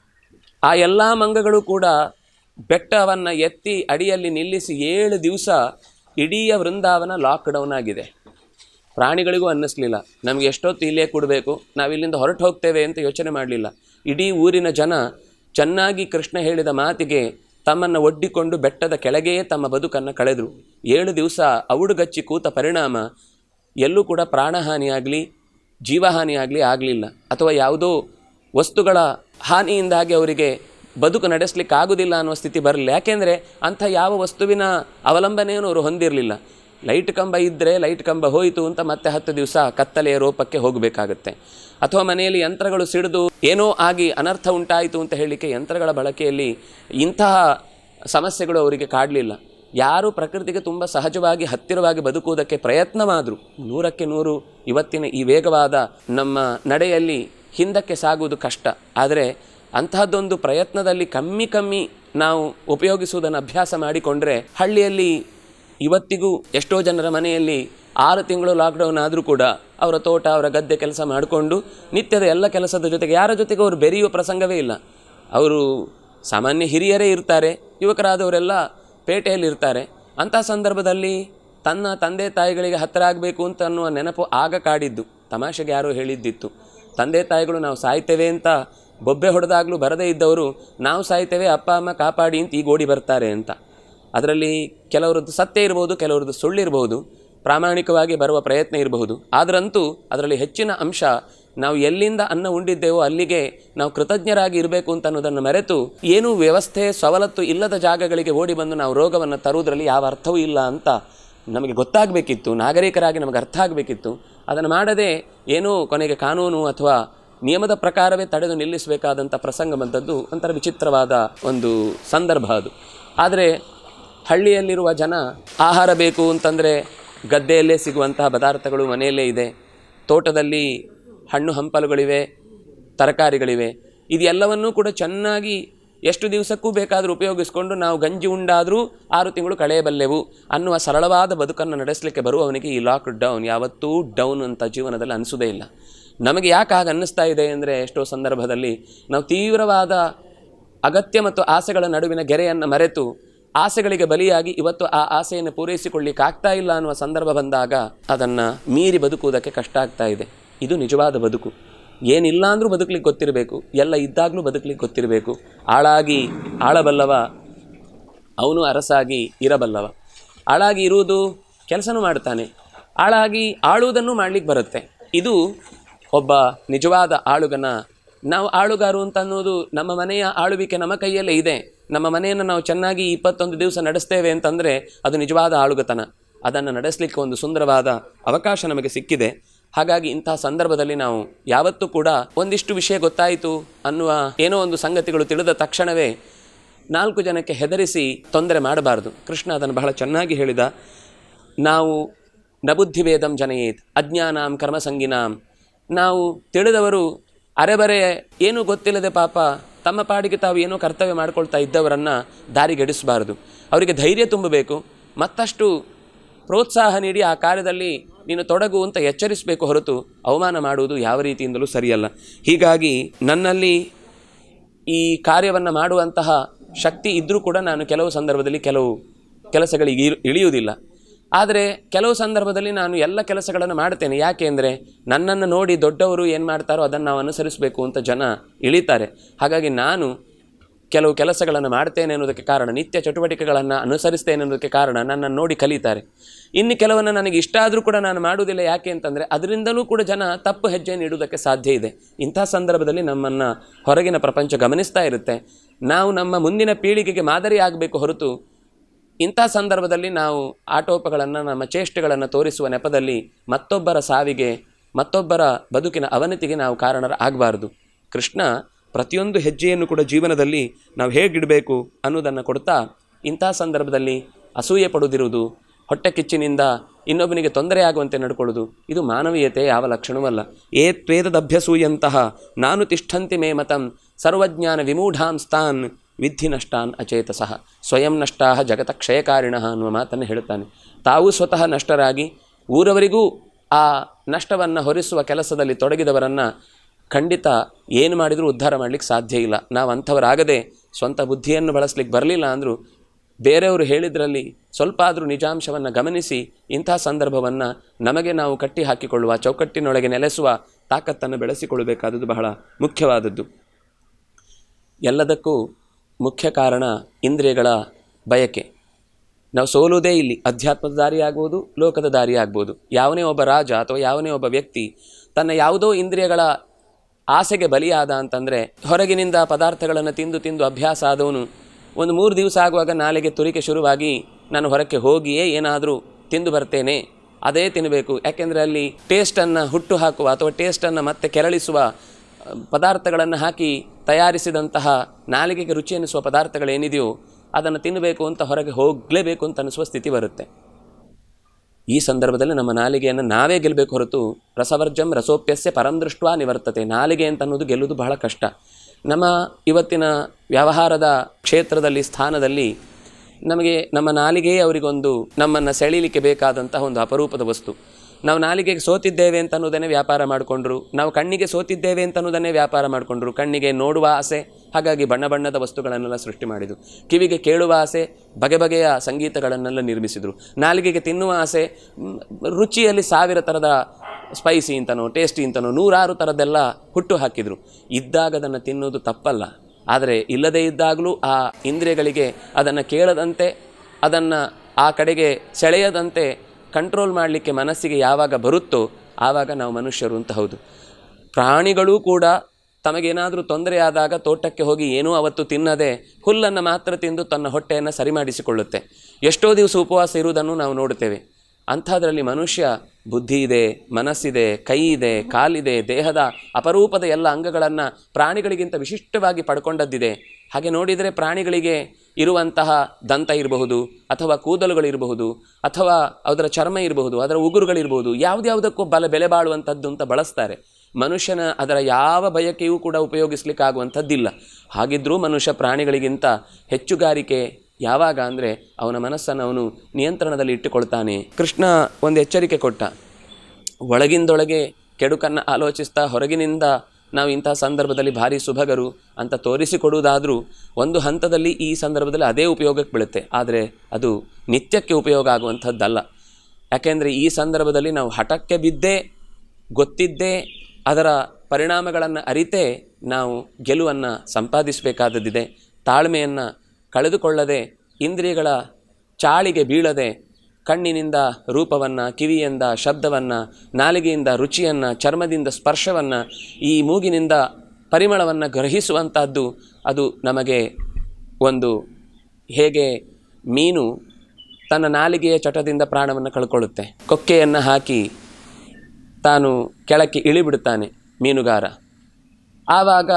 ಆ ಎಲ್ಲ ಮಂಗಗಳು ಕೂಡ ಬೆಟ್ಟವನ್ನು ಎತ್ತಿ ಅಡಿಯಲ್ಲಿ ನಿಲ್ಲಿಸಿ ಏಳು ದಿವಸ ಇಡೀ ವೃಂದಾವನ ಲಾಕ್ಡೌನ್ ಆಗಿದೆ ಪ್ರಾಣಿಗಳಿಗೂ ಅನ್ನಿಸ್ಲಿಲ್ಲ ನಮಗೆ ಎಷ್ಟೊತ್ತು ಇಲ್ಲೇ ಕೊಡಬೇಕು ನಾವಿಲ್ಲಿಂದ ಹೊರಟು ಹೋಗ್ತೇವೆ ಅಂತ ಯೋಚನೆ ಮಾಡಲಿಲ್ಲ ಇಡೀ ಊರಿನ ಜನ ಚೆನ್ನಾಗಿ ಕೃಷ್ಣ ಹೇಳಿದ ಮಾತಿಗೆ ತಮ್ಮನ್ನು ಒಡ್ಡಿಕೊಂಡು ಬೆಟ್ಟದ ಕೆಳಗೆಯೇ ತಮ್ಮ ಬದುಕನ್ನು ಕಳೆದರು ಏಳು ದಿವಸ ಔಡುಗಚ್ಚಿ ಕೂತ ಪರಿಣಾಮ ಎಲ್ಲೂ ಕೂಡ ಪ್ರಾಣಹಾನಿಯಾಗಲಿ ಜೀವಹಾನಿಯಾಗಲಿ ಆಗಲಿಲ್ಲ ಅಥವಾ ಯಾವುದೋ ವಸ್ತುಗಳ ಹಾನಿಯಿಂದಾಗಿ ಅವರಿಗೆ ಬದುಕು ನಡೆಸಲಿಕ್ಕೆ ಆಗುವುದಿಲ್ಲ ಅನ್ನುವ ಸ್ಥಿತಿ ಬರಲಿಲ್ಲ ಯಾಕೆಂದರೆ ಅಂಥ ಯಾವ ವಸ್ತುವಿನ ಅವಲಂಬನೆಯನ್ನು ಅವರು ಹೊಂದಿರಲಿಲ್ಲ ಲೈಟ್ ಕಂಬ ಇದ್ದರೆ ಲೈಟ್ ಕಂಬ ಹೋಯಿತು ಅಂತ ಮತ್ತೆ ಹತ್ತು ದಿವಸ ಕತ್ತಲೆಯ ರೋಪಕ್ಕೆ ಹೋಗಬೇಕಾಗತ್ತೆ ಅಥವಾ ಮನೆಯಲ್ಲಿ ಯಂತ್ರಗಳು ಸಿಡಿದು ಏನೋ ಆಗಿ ಅನರ್ಥ ಉಂಟಾಯಿತು ಅಂತ ಹೇಳಲಿಕ್ಕೆ ಯಂತ್ರಗಳ ಬಳಕೆಯಲ್ಲಿ ಇಂತಹ ಸಮಸ್ಯೆಗಳು ಅವರಿಗೆ ಕಾಡಲಿಲ್ಲ ಯಾರು ಪ್ರಕೃತಿಗೆ ತುಂಬ ಸಹಜವಾಗಿ ಹತ್ತಿರವಾಗಿ ಬದುಕುವುದಕ್ಕೆ ಪ್ರಯತ್ನವಾದರು ನೂರಕ್ಕೆ ನೂರು ಇವತ್ತಿನ ಈ ವೇಗವಾದ ನಮ್ಮ ನಡೆಯಲ್ಲಿ ಹಿಂದಕ್ಕೆ ಸಾಗುವುದು ಕಷ್ಟ ಆದರೆ ಅಂತಹದ್ದೊಂದು ಪ್ರಯತ್ನದಲ್ಲಿ ಕಮ್ಮಿ ಕಮ್ಮಿ ನಾವು ಉಪಯೋಗಿಸುವುದನ್ನು ಅಭ್ಯಾಸ ಮಾಡಿಕೊಂಡ್ರೆ ಹಳ್ಳಿಯಲ್ಲಿ ಇವತ್ತಿಗೂ ಎಷ್ಟೋ ಜನರ ಮನೆಯಲ್ಲಿ ಆರು ತಿಂಗಳು ಲಾಕ್ಡೌನ್ ಆದರೂ ಕೂಡ ಅವರ ತೋಟ ಅವರ ಗದ್ದೆ ಕೆಲಸ ಮಾಡಿಕೊಂಡು ನಿತ್ಯದ ಎಲ್ಲ ಕೆಲಸದ ಜೊತೆಗೆ ಯಾರ ಜೊತೆಗೆ ಅವರು ಬೆರೆಯುವ ಪ್ರಸಂಗವೇ ಇಲ್ಲ ಅವರು ಸಾಮಾನ್ಯ ಹಿರಿಯರೇ ಇರ್ತಾರೆ ಯುವಕರಾದವರೆಲ್ಲ ಪೇಟೆಯಲ್ಲಿ ಇರ್ತಾರೆ ಅಂಥ ಸಂದರ್ಭದಲ್ಲಿ ತನ್ನ ತಂದೆ ತಾಯಿಗಳಿಗೆ ಹತ್ತಿರ ಆಗಬೇಕು ಅಂತ ಅನ್ನುವ ನೆನಪು ಆಗ ಕಾಡಿದ್ದು ತಮಾಷೆಗೆ ಯಾರೋ ಹೇಳಿದ್ದಿತ್ತು ತಂದೆ ತಾಯಿಗಳು ನಾವು ಸಾಯ್ತೇವೆ ಅಂತ ಬೊಬ್ಬೆ ಹೊಡೆದಾಗಲೂ ಬರದೇ ಇದ್ದವರು ನಾವು ಸಾಯ್ತೇವೆ ಅಪ್ಪ ಅಮ್ಮ ಕಾಪಾಡಿ ಅಂತ ಈಗ ಓಡಿ ಬರ್ತಾರೆ ಅಂತ ಅದರಲ್ಲಿ ಕೆಲವರದ್ದು ಸತ್ಯ ಇರಬಹುದು ಕೆಲವರದ್ದು ಸುಳ್ಳಿರಬಹುದು ಪ್ರಾಮಾಣಿಕವಾಗಿ ಬರುವ ಪ್ರಯತ್ನ ಇರಬಹುದು ಆದ್ರಂತೂ ಅದರಲ್ಲಿ ಹೆಚ್ಚಿನ ಅಂಶ ನಾವು ಎಲ್ಲಿಂದ ಅನ್ನ ಉಂಡಿದ್ದೇವೋ ಅಲ್ಲಿಗೆ ನಾವು ಕೃತಜ್ಞರಾಗಿ ಇರಬೇಕು ಅಂತ ಅನ್ನೋದನ್ನು ಮರೆತು ಏನೂ ವ್ಯವಸ್ಥೆ ಸವಲತ್ತು ಇಲ್ಲದ ಜಾಗಗಳಿಗೆ ಓಡಿ ಬಂದು ನಾವು ರೋಗವನ್ನು ತರುವುದರಲ್ಲಿ ಯಾವ ಅರ್ಥವೂ ಇಲ್ಲ ಅಂತ ನಮಗೆ ಗೊತ್ತಾಗಬೇಕಿತ್ತು ನಾಗರಿಕರಾಗಿ ನಮಗೆ ಅರ್ಥ ಆಗಬೇಕಿತ್ತು ಅದನ್ನು ಮಾಡದೆ ಏನೋ ಕೊನೆಗೆ ಕಾನೂನು ಅಥವಾ ನಿಯಮದ ಪ್ರಕಾರವೇ ತಡೆದು ನಿಲ್ಲಿಸಬೇಕಾದಂಥ ಪ್ರಸಂಗ ಬಂದದ್ದು ಒಂಥರ ವಿಚಿತ್ರವಾದ ಒಂದು ಸಂದರ್ಭ ಅದು ಆದರೆ ಹಳ್ಳಿಯಲ್ಲಿರುವ ಜನ ಆಹಾರ ಬೇಕು ಅಂತಂದರೆ ಗದ್ದೆಯಲ್ಲೇ ಸಿಗುವಂತಹ ಪದಾರ್ಥಗಳು ಮನೆಯಲ್ಲೇ ಇದೆ ತೋಟದಲ್ಲಿ ಹಣ್ಣು ಹಂಪಲುಗಳಿವೆ ತರಕಾರಿಗಳಿವೆ ಇದೆಲ್ಲವನ್ನೂ ಕೂಡ ಚೆನ್ನಾಗಿ ಎಷ್ಟು ದಿವಸಕ್ಕೂ ಬೇಕಾದರೂ ಉಪಯೋಗಿಸಿಕೊಂಡು ನಾವು ಗಂಜಿ ಉಂಡಾದರೂ ಆರು ತಿಂಗಳು ಕಳೆಯಬಲ್ಲೆವು ಅನ್ನುವ ಸರಳವಾದ ಬದುಕನ್ನು ನಡೆಸಲಿಕ್ಕೆ ಬರುವವನಿಗೆ ಈ ಲಾಕ್ ಡೌನ್ ಯಾವತ್ತೂ ಡೌನ್ ಅಂತ ಜೀವನದಲ್ಲಿ ಅನಿಸೋದೇ ಇಲ್ಲ ನಮಗೆ ಯಾಕೆ ಹಾಗೆ ಅನ್ನಿಸ್ತಾ ಇದೆ ಅಂದರೆ ಎಷ್ಟೋ ಸಂದರ್ಭದಲ್ಲಿ ನಾವು ತೀವ್ರವಾದ ಅಗತ್ಯ ಮತ್ತು ಆಸೆಗಳ ನಡುವಿನ ಗೆರೆಯನ್ನು ಮರೆತು ಆಸೆಗಳಿಗೆ ಬಲಿಯಾಗಿ ಇವತ್ತು ಆ ಆಸೆಯನ್ನು ಪೂರೈಸಿಕೊಳ್ಳಿಕ್ಕೆ ಆಗ್ತಾ ಇಲ್ಲ ಅನ್ನುವ ಸಂದರ್ಭ ಬಂದಾಗ ಅದನ್ನು ಮೀರಿ ಬದುಕುವುದಕ್ಕೆ ಕಷ್ಟ ಆಗ್ತಾ ಇದೆ ಇದು ನಿಜವಾದ ಬದುಕು ಏನಿಲ್ಲ ಅಂದರೂ ಬದುಕಲಿಕ್ಕೆ ಗೊತ್ತಿರಬೇಕು ಎಲ್ಲ ಇದ್ದಾಗಲೂ ಬದುಕಲಿಕ್ಕೆ ಗೊತ್ತಿರಬೇಕು ಆಳಾಗಿ ಆಳಬಲ್ಲವ ಅವನು ಅರಸಾಗಿ ಇರಬಲ್ಲವ ಆಳಾಗಿ ಇರುವುದು ಕೆಲಸನೂ ಮಾಡ್ತಾನೆ ಆಳಾಗಿ ಆಳುವುದನ್ನು ಮಾಡಲಿಕ್ಕೆ ಬರುತ್ತೆ ಇದು ಒಬ್ಬ ನಿಜವಾದ ಆಳುಗನ ನಾವು ಆಳುಗಾರು ಅಂತ ಅನ್ನೋದು ನಮ್ಮ ಮನೆಯ ಆಳುವಿಕೆ ನಮ್ಮ ಕೈಯಲ್ಲೇ ಇದೆ ನಮ್ಮ ಮನೆಯನ್ನು ನಾವು ಚೆನ್ನಾಗಿ ಇಪ್ಪತ್ತೊಂದು ದಿವಸ ನಡೆಸ್ತೇವೆ ಅಂತಂದರೆ ಅದು ನಿಜವಾದ ಆಳುಗತನ ಅದನ್ನು ನಡೆಸಲಿಕ್ಕೆ ಒಂದು ಸುಂದರವಾದ ಅವಕಾಶ ನಮಗೆ ಸಿಕ್ಕಿದೆ ಹಾಗಾಗಿ ಇಂತಹ ಸಂದರ್ಭದಲ್ಲಿ ನಾವು ಯಾವತ್ತೂ ಕೂಡ ಒಂದಿಷ್ಟು ವಿಷಯ ಗೊತ್ತಾಯಿತು ಅನ್ನುವ ಏನೋ ಒಂದು ಸಂಗತಿಗಳು ತಿಳಿದ ತಕ್ಷಣವೇ ನಾಲ್ಕು ಜನಕ್ಕೆ ಹೆದರಿಸಿ ತೊಂದರೆ ಮಾಡಬಾರದು ಕೃಷ್ಣ ಅದನ್ನು ಬಹಳ ಚೆನ್ನಾಗಿ ಹೇಳಿದ ನಾವು ನಬುದ್ಧಿಭೇದಂ ಜನಯೇತ್ ಅಜ್ಞಾನಾಂ ಕರ್ಮಸಂಗಿನಾಂ ನಾವು ತಿಳಿದವರು ಅರೆಬರೆ ಏನೂ ಗೊತ್ತಿಲ್ಲದೆ ಪಾಪ ತಮ್ಮ ಪಾಡಿಗೆ ತಾವು ಏನೋ ಕರ್ತವ್ಯ ಮಾಡ್ಕೊಳ್ತಾ ಇದ್ದವರನ್ನು ದಾರಿಗೆಡಿಸಬಾರದು ಅವರಿಗೆ ಧೈರ್ಯ ತುಂಬಬೇಕು ಮತ್ತಷ್ಟು ಪ್ರೋತ್ಸಾಹ ನೀಡಿ ಆ ಕಾರ್ಯದಲ್ಲಿ ನೀನು ತೊಡಗು ಅಂತ ಎಚ್ಚರಿಸಬೇಕು ಹೊರತು ಅವಮಾನ ಮಾಡುವುದು ಯಾವ ರೀತಿಯಿಂದಲೂ ಸರಿಯಲ್ಲ ಹೀಗಾಗಿ ನನ್ನಲ್ಲಿ ಈ ಕಾರ್ಯವನ್ನು ಮಾಡುವಂತಹ ಶಕ್ತಿ ಇದ್ದರೂ ಕೂಡ ನಾನು ಕೆಲವು ಸಂದರ್ಭದಲ್ಲಿ ಕೆಲವು ಕೆಲಸಗಳಿಗೆ ಇರ್- ಇಳಿಯುವುದಿಲ್ಲ ಆದರೆ ಕೆಲವು ಸಂದರ್ಭದಲ್ಲಿ ನಾನು ಎಲ್ಲ ಕೆಲಸಗಳನ್ನು ಮಾಡ್ತೇನೆ ಯಾಕೆ ಅಂದರೆ ನನ್ನನ್ನು ನೋಡಿ ದೊಡ್ಡವರು ಏನು ಮಾಡ್ತಾರೋ ಅದನ್ನು ನಾವು ಅನುಸರಿಸಬೇಕು ಅಂತ ಜನ ಇಳಿತಾರೆ ಹಾಗಾಗಿ ನಾನು ಕೆಲವು ಕೆಲಸಗಳನ್ನು ಮಾಡ್ತೇನೆ ಅನ್ನೋದಕ್ಕೆ ಕಾರಣ ನಿತ್ಯ ಚಟುವಟಿಕೆಗಳನ್ನು ಅನುಸರಿಸ್ತೇನೆ ಅನ್ನೋದಕ್ಕೆ ಕಾರಣ ನನ್ನನ್ನು ನೋಡಿ ಕಲಿತಾರೆ ಇನ್ನು ಕೆಲವನ್ನು ನನಗೆ ಇಷ್ಟ ಆದರೂ ಕೂಡ ನಾನು ಮಾಡುವುದಿಲ್ಲ ಯಾಕೆ ಅಂತಂದರೆ ಅದರಿಂದಲೂ ಕೂಡ ಜನ ತಪ್ಪು ಹೆಜ್ಜೆ ನೀಡುವುದಕ್ಕೆ ಸಾಧ್ಯ ಇದೆ ಇಂಥ ಸಂದರ್ಭದಲ್ಲಿ ನಮ್ಮನ್ನು ಹೊರಗಿನ ಪ್ರಪಂಚ ಗಮನಿಸ್ತಾ ಇರುತ್ತೆ ನಾವು ನಮ್ಮ ಮುಂದಿನ ಪೀಳಿಗೆಗೆ ಮಾದರಿ ಆಗಬೇಕು ಹೊರತು ಇಂಥ ಸಂದರ್ಭದಲ್ಲಿ ನಾವು ಆಟೋಪಗಳನ್ನು ನಮ್ಮ ಚೇಷ್ಟೆಗಳನ್ನು ತೋರಿಸುವ ನೆಪದಲ್ಲಿ ಮತ್ತೊಬ್ಬರ ಸಾವಿಗೆ ಮತ್ತೊಬ್ಬರ ಬದುಕಿನ ಅವನತಿಗೆ ನಾವು ಕಾರಣರ ಆಗಬಾರ್ದು ಕೃಷ್ಣ ಪ್ರತಿಯೊಂದು ಹೆಜ್ಜೆಯನ್ನು ಕೂಡ ಜೀವನದಲ್ಲಿ ನಾವು ಹೇಗಿಡಬೇಕು ಅನ್ನೋದನ್ನು ಕೊಡ್ತಾ ಇಂಥ ಸಂದರ್ಭದಲ್ಲಿ ಅಸೂಯೆ ಪಡುವುದಿರುವುದು ಹೊಟ್ಟೆ ಕಿಚ್ಚಿನಿಂದ ಇನ್ನೊಬ್ಬನಿಗೆ ತೊಂದರೆಯಾಗುವಂತೆ ನಡ್ಕೊಳ್ಳೋದು ಇದು ಮಾನವೀಯತೆ ಯಾವ ಲಕ್ಷಣವಲ್ಲ ಏ ತ್ವೇದದಭ್ಯಸೂಯಂತಹ ನಾನು ತಿಷ್ಠಂತಿ ಮೇ ಮತಂ ಸರ್ವಜ್ಞಾನ ವಿಮೂಢಾಂ ಸ್ಥಾನ್ ವಿಧಿ ನಷ್ಟಾನ್ ಅಚೇತಸಃ ಸ್ವಯಂ ನಷ್ಟಾ ಜಗತ ಕ್ಷಯಕಾರಿಣ ಅನ್ನುವ ಮಾತನ್ನು ಹೇಳುತ್ತಾನೆ ತಾವು ಸ್ವತಃ ನಷ್ಟರಾಗಿ ಊರವರಿಗೂ ಆ ನಷ್ಟವನ್ನು ಹೊರಿಸುವ ಕೆಲಸದಲ್ಲಿ ತೊಡಗಿದವರನ್ನು ಖಂಡಿತ ಏನು ಮಾಡಿದರೂ ಉದ್ಧಾರ ಮಾಡಲಿಕ್ಕೆ ಸಾಧ್ಯ ಇಲ್ಲ ನಾವು ಅಂಥವರಾಗದೆ ಸ್ವಂತ ಬುದ್ಧಿಯನ್ನು ಬಳಸಲಿಕ್ಕೆ ಬರಲಿಲ್ಲ ಅಂದರೂ ಬೇರೆಯವರು ಹೇಳಿದ್ರಲ್ಲಿ ಸ್ವಲ್ಪ ಆದರೂ ನಿಜಾಂಶವನ್ನು ಗಮನಿಸಿ ಇಂಥ ಸಂದರ್ಭವನ್ನು ನಮಗೆ ನಾವು ಕಟ್ಟಿ ಹಾಕಿಕೊಳ್ಳುವ ಚೌಕಟ್ಟಿನೊಳಗೆ ನೆಲೆಸುವ ತಾಕತ್ತನ್ನು ಬೆಳೆಸಿಕೊಳ್ಳಬೇಕಾದದ್ದು ಬಹಳ ಮುಖ್ಯವಾದದ್ದು ಎಲ್ಲದಕ್ಕೂ ಮುಖ್ಯ ಕಾರಣ ಇಂದ್ರಿಯಗಳ ಬಯಕೆ ನಾವು ಸೋಲುವುದೇ ಇಲ್ಲಿ ಅಧ್ಯಾತ್ಮದ ದಾರಿ ಆಗ್ಬೋದು ಲೋಕದ ದಾರಿ ಆಗ್ಬೋದು ಯಾವನೇ ಒಬ್ಬ ರಾಜ ಅಥವಾ ಯಾವನೇ ಒಬ್ಬ ವ್ಯಕ್ತಿ ತನ್ನ ಯಾವುದೋ ಇಂದ್ರಿಯಗಳ ಆಸೆಗೆ ಬಲಿಯಾದ ಅಂತಂದರೆ ಹೊರಗಿನಿಂದ ಪದಾರ್ಥಗಳನ್ನು ತಿಂದು ತಿಂದು ಅಭ್ಯಾಸ ಆದವನು ಒಂದು ಮೂರು ದಿವಸ ಆಗುವಾಗ ನಾಳೆಗೆ ತುರಿಕೆ ಶುರುವಾಗಿ ನಾನು ಹೊರಕ್ಕೆ ಹೋಗಿಯೇ ಏನಾದರೂ ತಿಂದು ಬರ್ತೇನೆ ಅದೇ ತಿನ್ನಬೇಕು ಯಾಕೆಂದರೆ ಅಲ್ಲಿ ಟೇಸ್ಟನ್ನು ಹುಟ್ಟು ಹಾಕುವ ಅಥವಾ ಟೇಸ್ಟನ್ನು ಮತ್ತೆ ಕೆರಳಿಸುವ ಪದಾರ್ಥಗಳನ್ನು ಹಾಕಿ ತಯಾರಿಸಿದಂತಹ ನಾಲಿಗೆಗೆ ರುಚಿ ಅನ್ನಿಸುವ ಪದಾರ್ಥಗಳೇನಿದೆಯೋ ಅದನ್ನು ತಿನ್ನಬೇಕು ಅಂತ ಹೊರಗೆ ಹೋಗಲೇಬೇಕು ಅಂತ ಅನಿಸುವ ಸ್ಥಿತಿ ಬರುತ್ತೆ ಈ ಸಂದರ್ಭದಲ್ಲಿ ನಮ್ಮ ನಾಲಿಗೆಯನ್ನು ನಾವೇ ಗೆಲ್ಲಬೇಕು ಹೊರತು ರಸವರ್ಜಂ ರಸೋಪ್ಯಸ್ಯ ಪರಂ ದೃಷ್ಟ್ವಾ ನಿವರ್ತತೆ ನಾಲಿಗೆ ಅಂತ ಅನ್ನೋದು ಗೆಲ್ಲುವುದು ಬಹಳ ಕಷ್ಟ ನಮ್ಮ ಇವತ್ತಿನ ವ್ಯವಹಾರದ ಕ್ಷೇತ್ರದಲ್ಲಿ ಸ್ಥಾನದಲ್ಲಿ ನಮಗೆ ನಮ್ಮ ನಾಲಿಗೆಯೇ ಅವರಿಗೊಂದು ನಮ್ಮನ್ನು ಸೆಳೀಲಿಕ್ಕೆ ಬೇಕಾದಂತಹ ಒಂದು ಅಪರೂಪದ ವಸ್ತು ನಾವು ನಾಲಿಗೆಗೆ ಸೋತಿದ್ದೇವೆ ಅಂತ ಅನ್ನೋದನ್ನೇ ವ್ಯಾಪಾರ ಮಾಡಿಕೊಂಡ್ರು ನಾವು ಕಣ್ಣಿಗೆ ಸೋತಿದ್ದೇವೆ ಅಂತ ಅನ್ನೋದನ್ನೇ ವ್ಯಾಪಾರ ಮಾಡಿಕೊಂಡ್ರು ಕಣ್ಣಿಗೆ ನೋಡುವ ಆಸೆ ಹಾಗಾಗಿ ಬಣ್ಣ ಬಣ್ಣದ ವಸ್ತುಗಳನ್ನೆಲ್ಲ ಸೃಷ್ಟಿ ಮಾಡಿದರು ಕಿವಿಗೆ ಕೇಳುವ ಆಸೆ ಬಗೆ ಬಗೆಯ ಸಂಗೀತಗಳನ್ನೆಲ್ಲ ನಿರ್ಮಿಸಿದರು ನಾಲಿಗೆಗೆ ತಿನ್ನುವ ಆಸೆ ಮ್, ರುಚಿಯಲ್ಲಿ ಸಾವಿರ ಥರದ ಸ್ಪೈಸಿ ಅಂತನೋ ಟೇಸ್ಟಿ ಅಂತನೋ ನೂರಾರು ಥರದ್ದೆಲ್ಲ ಹುಟ್ಟು ಹಾಕಿದರು ಇದ್ದಾಗ ಅದನ್ನು ತಿನ್ನೋದು ತಪ್ಪಲ್ಲ ಆದರೆ ಇಲ್ಲದೇ ಇದ್ದಾಗಲೂ ಆ ಇಂದ್ರಿಯಗಳಿಗೆ ಅದನ್ನು ಕೇಳದಂತೆ ಅದನ್ನು ಆ ಕಡೆಗೆ ಸೆಳೆಯದಂತೆ ಕಂಟ್ರೋಲ್ ಮಾಡಲಿಕ್ಕೆ ಮನಸ್ಸಿಗೆ ಯಾವಾಗ ಬರುತ್ತೋ ಆವಾಗ ನಾವು ಮನುಷ್ಯರು ಅಂತ ಹೌದು ಪ್ರಾಣಿಗಳೂ ಕೂಡ ತಮಗೇನಾದರೂ ತೊಂದರೆ ಆದಾಗ ತೋಟಕ್ಕೆ ಹೋಗಿ ಏನೂ ಅವತ್ತು ತಿನ್ನದೆ ಹುಲ್ಲನ್ನು ಮಾತ್ರ ತಿಂದು ತನ್ನ ಹೊಟ್ಟೆಯನ್ನು ಸರಿ ಮಾಡಿಸಿಕೊಳ್ಳುತ್ತೆ ಎಷ್ಟೋ ದಿವಸ ಉಪವಾಸ ಇರುವುದನ್ನು ನಾವು ನೋಡುತ್ತೇವೆ ಅಂಥದ್ರಲ್ಲಿ ಮನುಷ್ಯ ಬುದ್ಧಿ ಇದೆ ಮನಸ್ಸಿದೆ ಕೈ ಇದೆ ಕಾಲಿದೆ ದೇಹದ ಅಪರೂಪದ ಎಲ್ಲ ಅಂಗಗಳನ್ನು ಪ್ರಾಣಿಗಳಿಗಿಂತ ವಿಶಿಷ್ಟವಾಗಿ ಪಡ್ಕೊಂಡದ್ದಿದೆ ಹಾಗೆ ನೋಡಿದರೆ ಪ್ರಾಣಿಗಳಿಗೆ ಇರುವಂತಹ ದಂತ ಇರಬಹುದು ಅಥವಾ ಕೂದಲುಗಳಿರಬಹುದು ಅಥವಾ ಅದರ ಚರ್ಮ ಇರಬಹುದು ಅದರ ಉಗುರುಗಳಿರಬಹುದು ಯಾವುದ್ಯಾವುದಕ್ಕೂ ಬಲ ಬೆಲೆ ಬಾಳುವಂಥದ್ದು ಅಂತ ಬಳಸ್ತಾರೆ ಮನುಷ್ಯನ ಅದರ ಯಾವ ಬಯಕೆಯೂ ಕೂಡ ಉಪಯೋಗಿಸ್ಲಿಕ್ಕಾಗುವಂಥದ್ದಿಲ್ಲ ಹಾಗಿದ್ದರೂ ಮನುಷ್ಯ ಪ್ರಾಣಿಗಳಿಗಿಂತ ಹೆಚ್ಚುಗಾರಿಕೆ ಯಾವಾಗ ಅಂದರೆ ಅವನ ಮನಸ್ಸನ್ನು ಅವನು ನಿಯಂತ್ರಣದಲ್ಲಿ ಇಟ್ಟುಕೊಳ್ತಾನೆ ಕೃಷ್ಣ ಒಂದು ಎಚ್ಚರಿಕೆ ಕೊಟ್ಟ ಒಳಗಿಂದೊಳಗೆ ಕೆಡುಕನ್ನು ಆಲೋಚಿಸ್ತಾ ಹೊರಗಿನಿಂದ ನಾವು ಇಂಥ ಸಂದರ್ಭದಲ್ಲಿ ಭಾರಿ ಸುಭಗರು ಅಂತ ತೋರಿಸಿಕೊಡುವುದಾದರೂ ಒಂದು ಹಂತದಲ್ಲಿ ಈ ಸಂದರ್ಭದಲ್ಲಿ ಅದೇ ಉಪಯೋಗಕ್ಕೆ ಬೀಳುತ್ತೆ ಆದರೆ ಅದು ನಿತ್ಯಕ್ಕೆ ಉಪಯೋಗ ಆಗುವಂಥದ್ದಲ್ಲ ಯಾಕೆಂದರೆ ಈ ಸಂದರ್ಭದಲ್ಲಿ ನಾವು ಹಠಕ್ಕೆ ಬಿದ್ದೇ ಗೊತ್ತಿದ್ದೇ ಅದರ ಪರಿಣಾಮಗಳನ್ನು ಅರಿತೇ ನಾವು ಗೆಲುವನ್ನು ಸಂಪಾದಿಸಬೇಕಾದದ್ದಿದೆ ತಾಳ್ಮೆಯನ್ನು ಕಳೆದುಕೊಳ್ಳದೆ ಇಂದ್ರಿಯಗಳ ಚಾಳಿಗೆ ಬೀಳದೆ ಕಣ್ಣಿನಿಂದ ರೂಪವನ್ನು ಕಿವಿಯಿಂದ ಶಬ್ದವನ್ನು ನಾಲಿಗೆಯಿಂದ ರುಚಿಯನ್ನು ಚರ್ಮದಿಂದ ಸ್ಪರ್ಶವನ್ನು ಈ ಮೂಗಿನಿಂದ ಪರಿಮಳವನ್ನು ಗ್ರಹಿಸುವಂಥದ್ದು ಅದು ನಮಗೆ ಒಂದು ಹೇಗೆ ಮೀನು ತನ್ನ ನಾಲಿಗೆಯ ಚಟದಿಂದ ಪ್ರಾಣವನ್ನು ಕಳ್ಕೊಳ್ಳುತ್ತೆ ಕೊಕ್ಕೆಯನ್ನು ಹಾಕಿ ತಾನು ಕೆಳಕ್ಕೆ ಇಳಿಬಿಡುತ್ತಾನೆ ಮೀನುಗಾರ ಆವಾಗ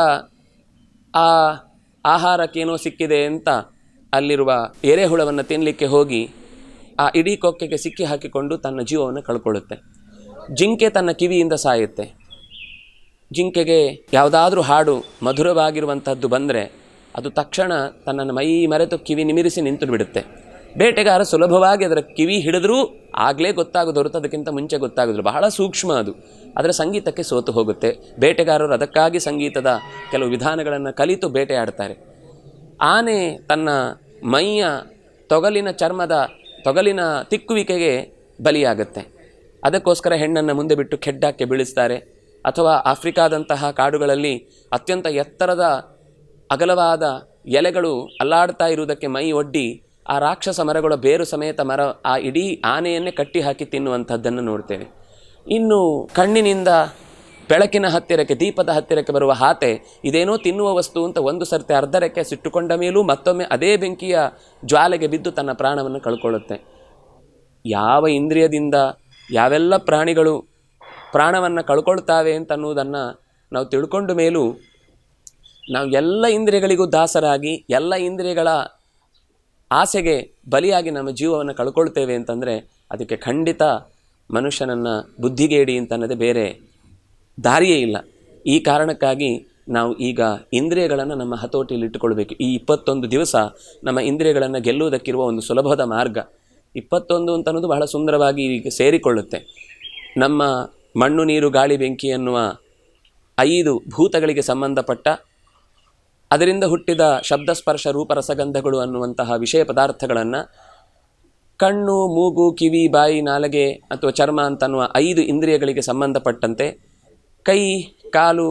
ಆ ಆಹಾರಕ್ಕೇನೋ ಸಿಕ್ಕಿದೆ ಅಂತ ಅಲ್ಲಿರುವ ಎರೆಹುಳವನ್ನು ತಿನ್ನಲಿಕ್ಕೆ ಹೋಗಿ ಆ ಇಡೀ ಕೊಕ್ಕೆಗೆ ಸಿಕ್ಕಿ ಹಾಕಿಕೊಂಡು ತನ್ನ ಜೀವವನ್ನು ಕಳ್ಕೊಳ್ಳುತ್ತೆ ಜಿಂಕೆ ತನ್ನ ಕಿವಿಯಿಂದ ಸಾಯುತ್ತೆ ಜಿಂಕೆಗೆ ಯಾವುದಾದ್ರೂ ಹಾಡು ಮಧುರವಾಗಿರುವಂಥದ್ದು ಬಂದರೆ ಅದು ತಕ್ಷಣ ತನ್ನನ್ನು ಮೈ ಮರೆತು ಕಿವಿ ನಿಮಿರಿಸಿ ನಿಂತು ಬಿಡುತ್ತೆ ಬೇಟೆಗಾರ ಸುಲಭವಾಗಿ ಅದರ ಕಿವಿ ಹಿಡಿದ್ರೂ ಆಗಲೇ ಗೊತ್ತಾಗೋದು ಹೊರತು ಅದಕ್ಕಿಂತ ಮುಂಚೆ ಗೊತ್ತಾಗೋದಿಲ್ಲ ಬಹಳ ಸೂಕ್ಷ್ಮ ಅದು ಅದರ ಸಂಗೀತಕ್ಕೆ ಸೋತು ಹೋಗುತ್ತೆ ಬೇಟೆಗಾರರು ಅದಕ್ಕಾಗಿ ಸಂಗೀತದ ಕೆಲವು ವಿಧಾನಗಳನ್ನು ಕಲಿತು ಬೇಟೆಯಾಡ್ತಾರೆ ಆನೆ ತನ್ನ ಮೈಯ ತೊಗಲಿನ ಚರ್ಮದ ತೊಗಲಿನ ತಿಕ್ಕುವಿಕೆಗೆ ಬಲಿಯಾಗುತ್ತೆ ಅದಕ್ಕೋಸ್ಕರ ಹೆಣ್ಣನ್ನು ಮುಂದೆ ಬಿಟ್ಟು ಖೆಡ್ಡಕ್ಕೆ ಬೀಳಿಸ್ತಾರೆ ಅಥವಾ ಆಫ್ರಿಕಾದಂತಹ ಕಾಡುಗಳಲ್ಲಿ ಅತ್ಯಂತ ಎತ್ತರದ ಅಗಲವಾದ ಎಲೆಗಳು ಅಲ್ಲಾಡ್ತಾ ಇರುವುದಕ್ಕೆ ಮೈ ಒಡ್ಡಿ ಆ ರಾಕ್ಷಸ ಮರಗಳ ಬೇರು ಸಮೇತ ಮರ ಆ ಇಡೀ ಆನೆಯನ್ನೇ ಕಟ್ಟಿ ಹಾಕಿ ತಿನ್ನುವಂಥದ್ದನ್ನು ನೋಡ್ತೇವೆ ಇನ್ನು ಕಣ್ಣಿನಿಂದ ಬೆಳಕಿನ ಹತ್ತಿರಕ್ಕೆ ದೀಪದ ಹತ್ತಿರಕ್ಕೆ ಬರುವ ಹಾತೆ ಇದೇನೋ ತಿನ್ನುವ ವಸ್ತು ಅಂತ ಒಂದು ಸರ್ತಿ ಅರ್ಧರಕ್ಕೆ ಸಿಟ್ಟುಕೊಂಡ ಮೇಲೂ ಮತ್ತೊಮ್ಮೆ ಅದೇ ಬೆಂಕಿಯ ಜ್ವಾಲೆಗೆ ಬಿದ್ದು ತನ್ನ ಪ್ರಾಣವನ್ನು ಕಳ್ಕೊಳ್ಳುತ್ತೆ ಯಾವ ಇಂದ್ರಿಯದಿಂದ ಯಾವೆಲ್ಲ ಪ್ರಾಣಿಗಳು ಪ್ರಾಣವನ್ನು ಕಳ್ಕೊಳ್ತಾವೆ ಅಂತ ಅನ್ನುವುದನ್ನು ನಾವು ತಿಳ್ಕೊಂಡ ಮೇಲೂ ನಾವು ಎಲ್ಲ ಇಂದ್ರಿಯಗಳಿಗೂ ದಾಸರಾಗಿ ಎಲ್ಲ ಇಂದ್ರಿಯಗಳ ಆಸೆಗೆ ಬಲಿಯಾಗಿ ನಮ್ಮ ಜೀವವನ್ನು ಕಳ್ಕೊಳ್ತೇವೆ ಅಂತಂದರೆ ಅದಕ್ಕೆ ಖಂಡಿತ ಮನುಷ್ಯನನ್ನು ಬುದ್ಧಿಗೇಡಿ ಅಂತ ಅನ್ನೋದೇ ಬೇರೆ ದಾರಿಯೇ ಇಲ್ಲ ಈ ಕಾರಣಕ್ಕಾಗಿ ನಾವು ಈಗ ಇಂದ್ರಿಯಗಳನ್ನು ನಮ್ಮ ಹತೋಟಿಯಲ್ಲಿ ಇಟ್ಟುಕೊಳ್ಬೇಕು ಈ ಇಪ್ಪತ್ತೊಂದು ದಿವಸ ನಮ್ಮ ಇಂದ್ರಿಯಗಳನ್ನು ಗೆಲ್ಲುವುದಕ್ಕಿರುವ ಒಂದು ಸುಲಭದ ಮಾರ್ಗ ಇಪ್ಪತ್ತೊಂದು ಅಂತ ಅನ್ನೋದು ಬಹಳ ಸುಂದರವಾಗಿ ಈಗ ಸೇರಿಕೊಳ್ಳುತ್ತೆ ನಮ್ಮ ಮಣ್ಣು ನೀರು ಗಾಳಿ ಬೆಂಕಿ ಎನ್ನುವ ಐದು ಭೂತಗಳಿಗೆ ಸಂಬಂಧಪಟ್ಟ ಅದರಿಂದ ಹುಟ್ಟಿದ ಶಬ್ದ ಸ್ಪರ್ಶ ರೂಪ ರಸಗಂಧಗಳು ಅನ್ನುವಂತಹ ವಿಷಯ ಪದಾರ್ಥಗಳನ್ನು ಕಣ್ಣು ಮೂಗು ಕಿವಿ ಬಾಯಿ ನಾಲಗೆ ಅಥವಾ ಚರ್ಮ ಅಂತನ್ನುವ ಐದು ಇಂದ್ರಿಯಗಳಿಗೆ ಸಂಬಂಧಪಟ್ಟಂತೆ ಕೈ ಕಾಲು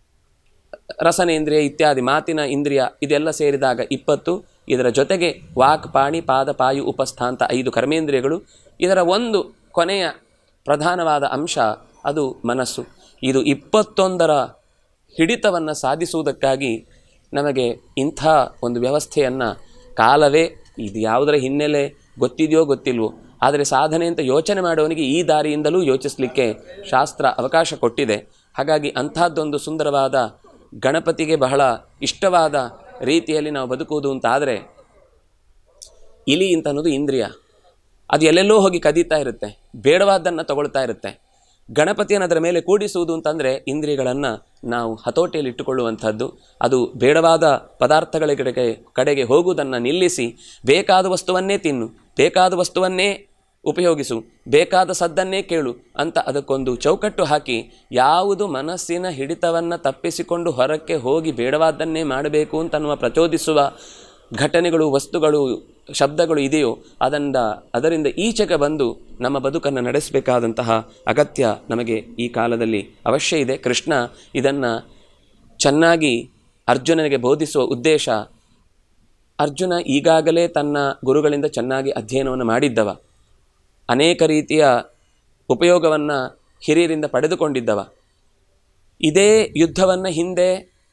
ರಸನೇಂದ್ರಿಯ ಇತ್ಯಾದಿ ಮಾತಿನ ಇಂದ್ರಿಯ ಇದೆಲ್ಲ ಸೇರಿದಾಗ ಇಪ್ಪತ್ತು ಇದರ ಜೊತೆಗೆ ವಾಕ್ ಪಾಣಿ ಪಾದ ಪಾಯು ಉಪಸ್ಥ ಅಂತ ಐದು ಕರ್ಮೇಂದ್ರಿಯಗಳು ಇದರ ಒಂದು ಕೊನೆಯ ಪ್ರಧಾನವಾದ ಅಂಶ ಅದು ಮನಸ್ಸು ಇದು ಇಪ್ಪತ್ತೊಂದರ ಹಿಡಿತವನ್ನು ಸಾಧಿಸುವುದಕ್ಕಾಗಿ ನಮಗೆ ಇಂಥ ಒಂದು ವ್ಯವಸ್ಥೆಯನ್ನು ಕಾಲವೇ ಇದು ಯಾವುದರ ಹಿನ್ನೆಲೆ ಗೊತ್ತಿದೆಯೋ ಗೊತ್ತಿಲ್ವೋ ಆದರೆ ಸಾಧನೆ ಅಂತ ಯೋಚನೆ ಮಾಡುವವನಿಗೆ ಈ ದಾರಿಯಿಂದಲೂ ಯೋಚಿಸಲಿಕ್ಕೆ ಶಾಸ್ತ್ರ ಅವಕಾಶ ಕೊಟ್ಟಿದೆ ಹಾಗಾಗಿ ಅಂಥದ್ದೊಂದು ಸುಂದರವಾದ ಗಣಪತಿಗೆ ಬಹಳ ಇಷ್ಟವಾದ ರೀತಿಯಲ್ಲಿ ನಾವು ಬದುಕುವುದು ಅಂತಾದರೆ ಇಲಿ ಅಂತ ಅನ್ನೋದು ಇಂದ್ರಿಯ ಅದು ಎಲ್ಲೆಲ್ಲೋ ಹೋಗಿ ಕದೀತಾ ಇರುತ್ತೆ ಬೇಡವಾದ್ದನ್ನು ತಗೊಳ್ತಾ ಇರುತ್ತೆ ಗಣಪತಿಯನ್ನು ಅದರ ಮೇಲೆ ಕೂಡಿಸುವುದು ಅಂತಂದರೆ ಇಂದ್ರಿಯಗಳನ್ನು ನಾವು ಹತೋಟಿಯಲ್ಲಿ ಇಟ್ಟುಕೊಳ್ಳುವಂಥದ್ದು ಅದು ಬೇಡವಾದ ಪದಾರ್ಥಗಳ ಕಡೆಗೆ ಕಡೆಗೆ ಹೋಗುವುದನ್ನು ನಿಲ್ಲಿಸಿ ಬೇಕಾದ ವಸ್ತುವನ್ನೇ ತಿನ್ನು ಬೇಕಾದ ವಸ್ತುವನ್ನೇ ಉಪಯೋಗಿಸು ಬೇಕಾದ ಸದ್ದನ್ನೇ ಕೇಳು ಅಂತ ಅದಕ್ಕೊಂದು ಚೌಕಟ್ಟು ಹಾಕಿ ಯಾವುದು ಮನಸ್ಸಿನ ಹಿಡಿತವನ್ನು ತಪ್ಪಿಸಿಕೊಂಡು ಹೊರಕ್ಕೆ ಹೋಗಿ ಬೇಡವಾದ್ದನ್ನೇ ಮಾಡಬೇಕು ಅಂತನ್ನುವ ಪ್ರಚೋದಿಸುವ ಘಟನೆಗಳು ವಸ್ತುಗಳು ಶಬ್ದಗಳು ಇದೆಯೋ ಅದರಿಂದ ಅದರಿಂದ ಈಚೆಗೆ ಬಂದು ನಮ್ಮ ಬದುಕನ್ನು ನಡೆಸಬೇಕಾದಂತಹ ಅಗತ್ಯ ನಮಗೆ ಈ ಕಾಲದಲ್ಲಿ ಅವಶ್ಯ ಇದೆ ಕೃಷ್ಣ ಇದನ್ನು ಚೆನ್ನಾಗಿ ಅರ್ಜುನನಿಗೆ ಬೋಧಿಸುವ ಉದ್ದೇಶ ಅರ್ಜುನ ಈಗಾಗಲೇ ತನ್ನ ಗುರುಗಳಿಂದ ಚೆನ್ನಾಗಿ ಅಧ್ಯಯನವನ್ನು ಮಾಡಿದ್ದವ ಅನೇಕ ರೀತಿಯ ಉಪಯೋಗವನ್ನು ಹಿರಿಯರಿಂದ ಪಡೆದುಕೊಂಡಿದ್ದವ ಇದೇ ಯುದ್ಧವನ್ನು ಹಿಂದೆ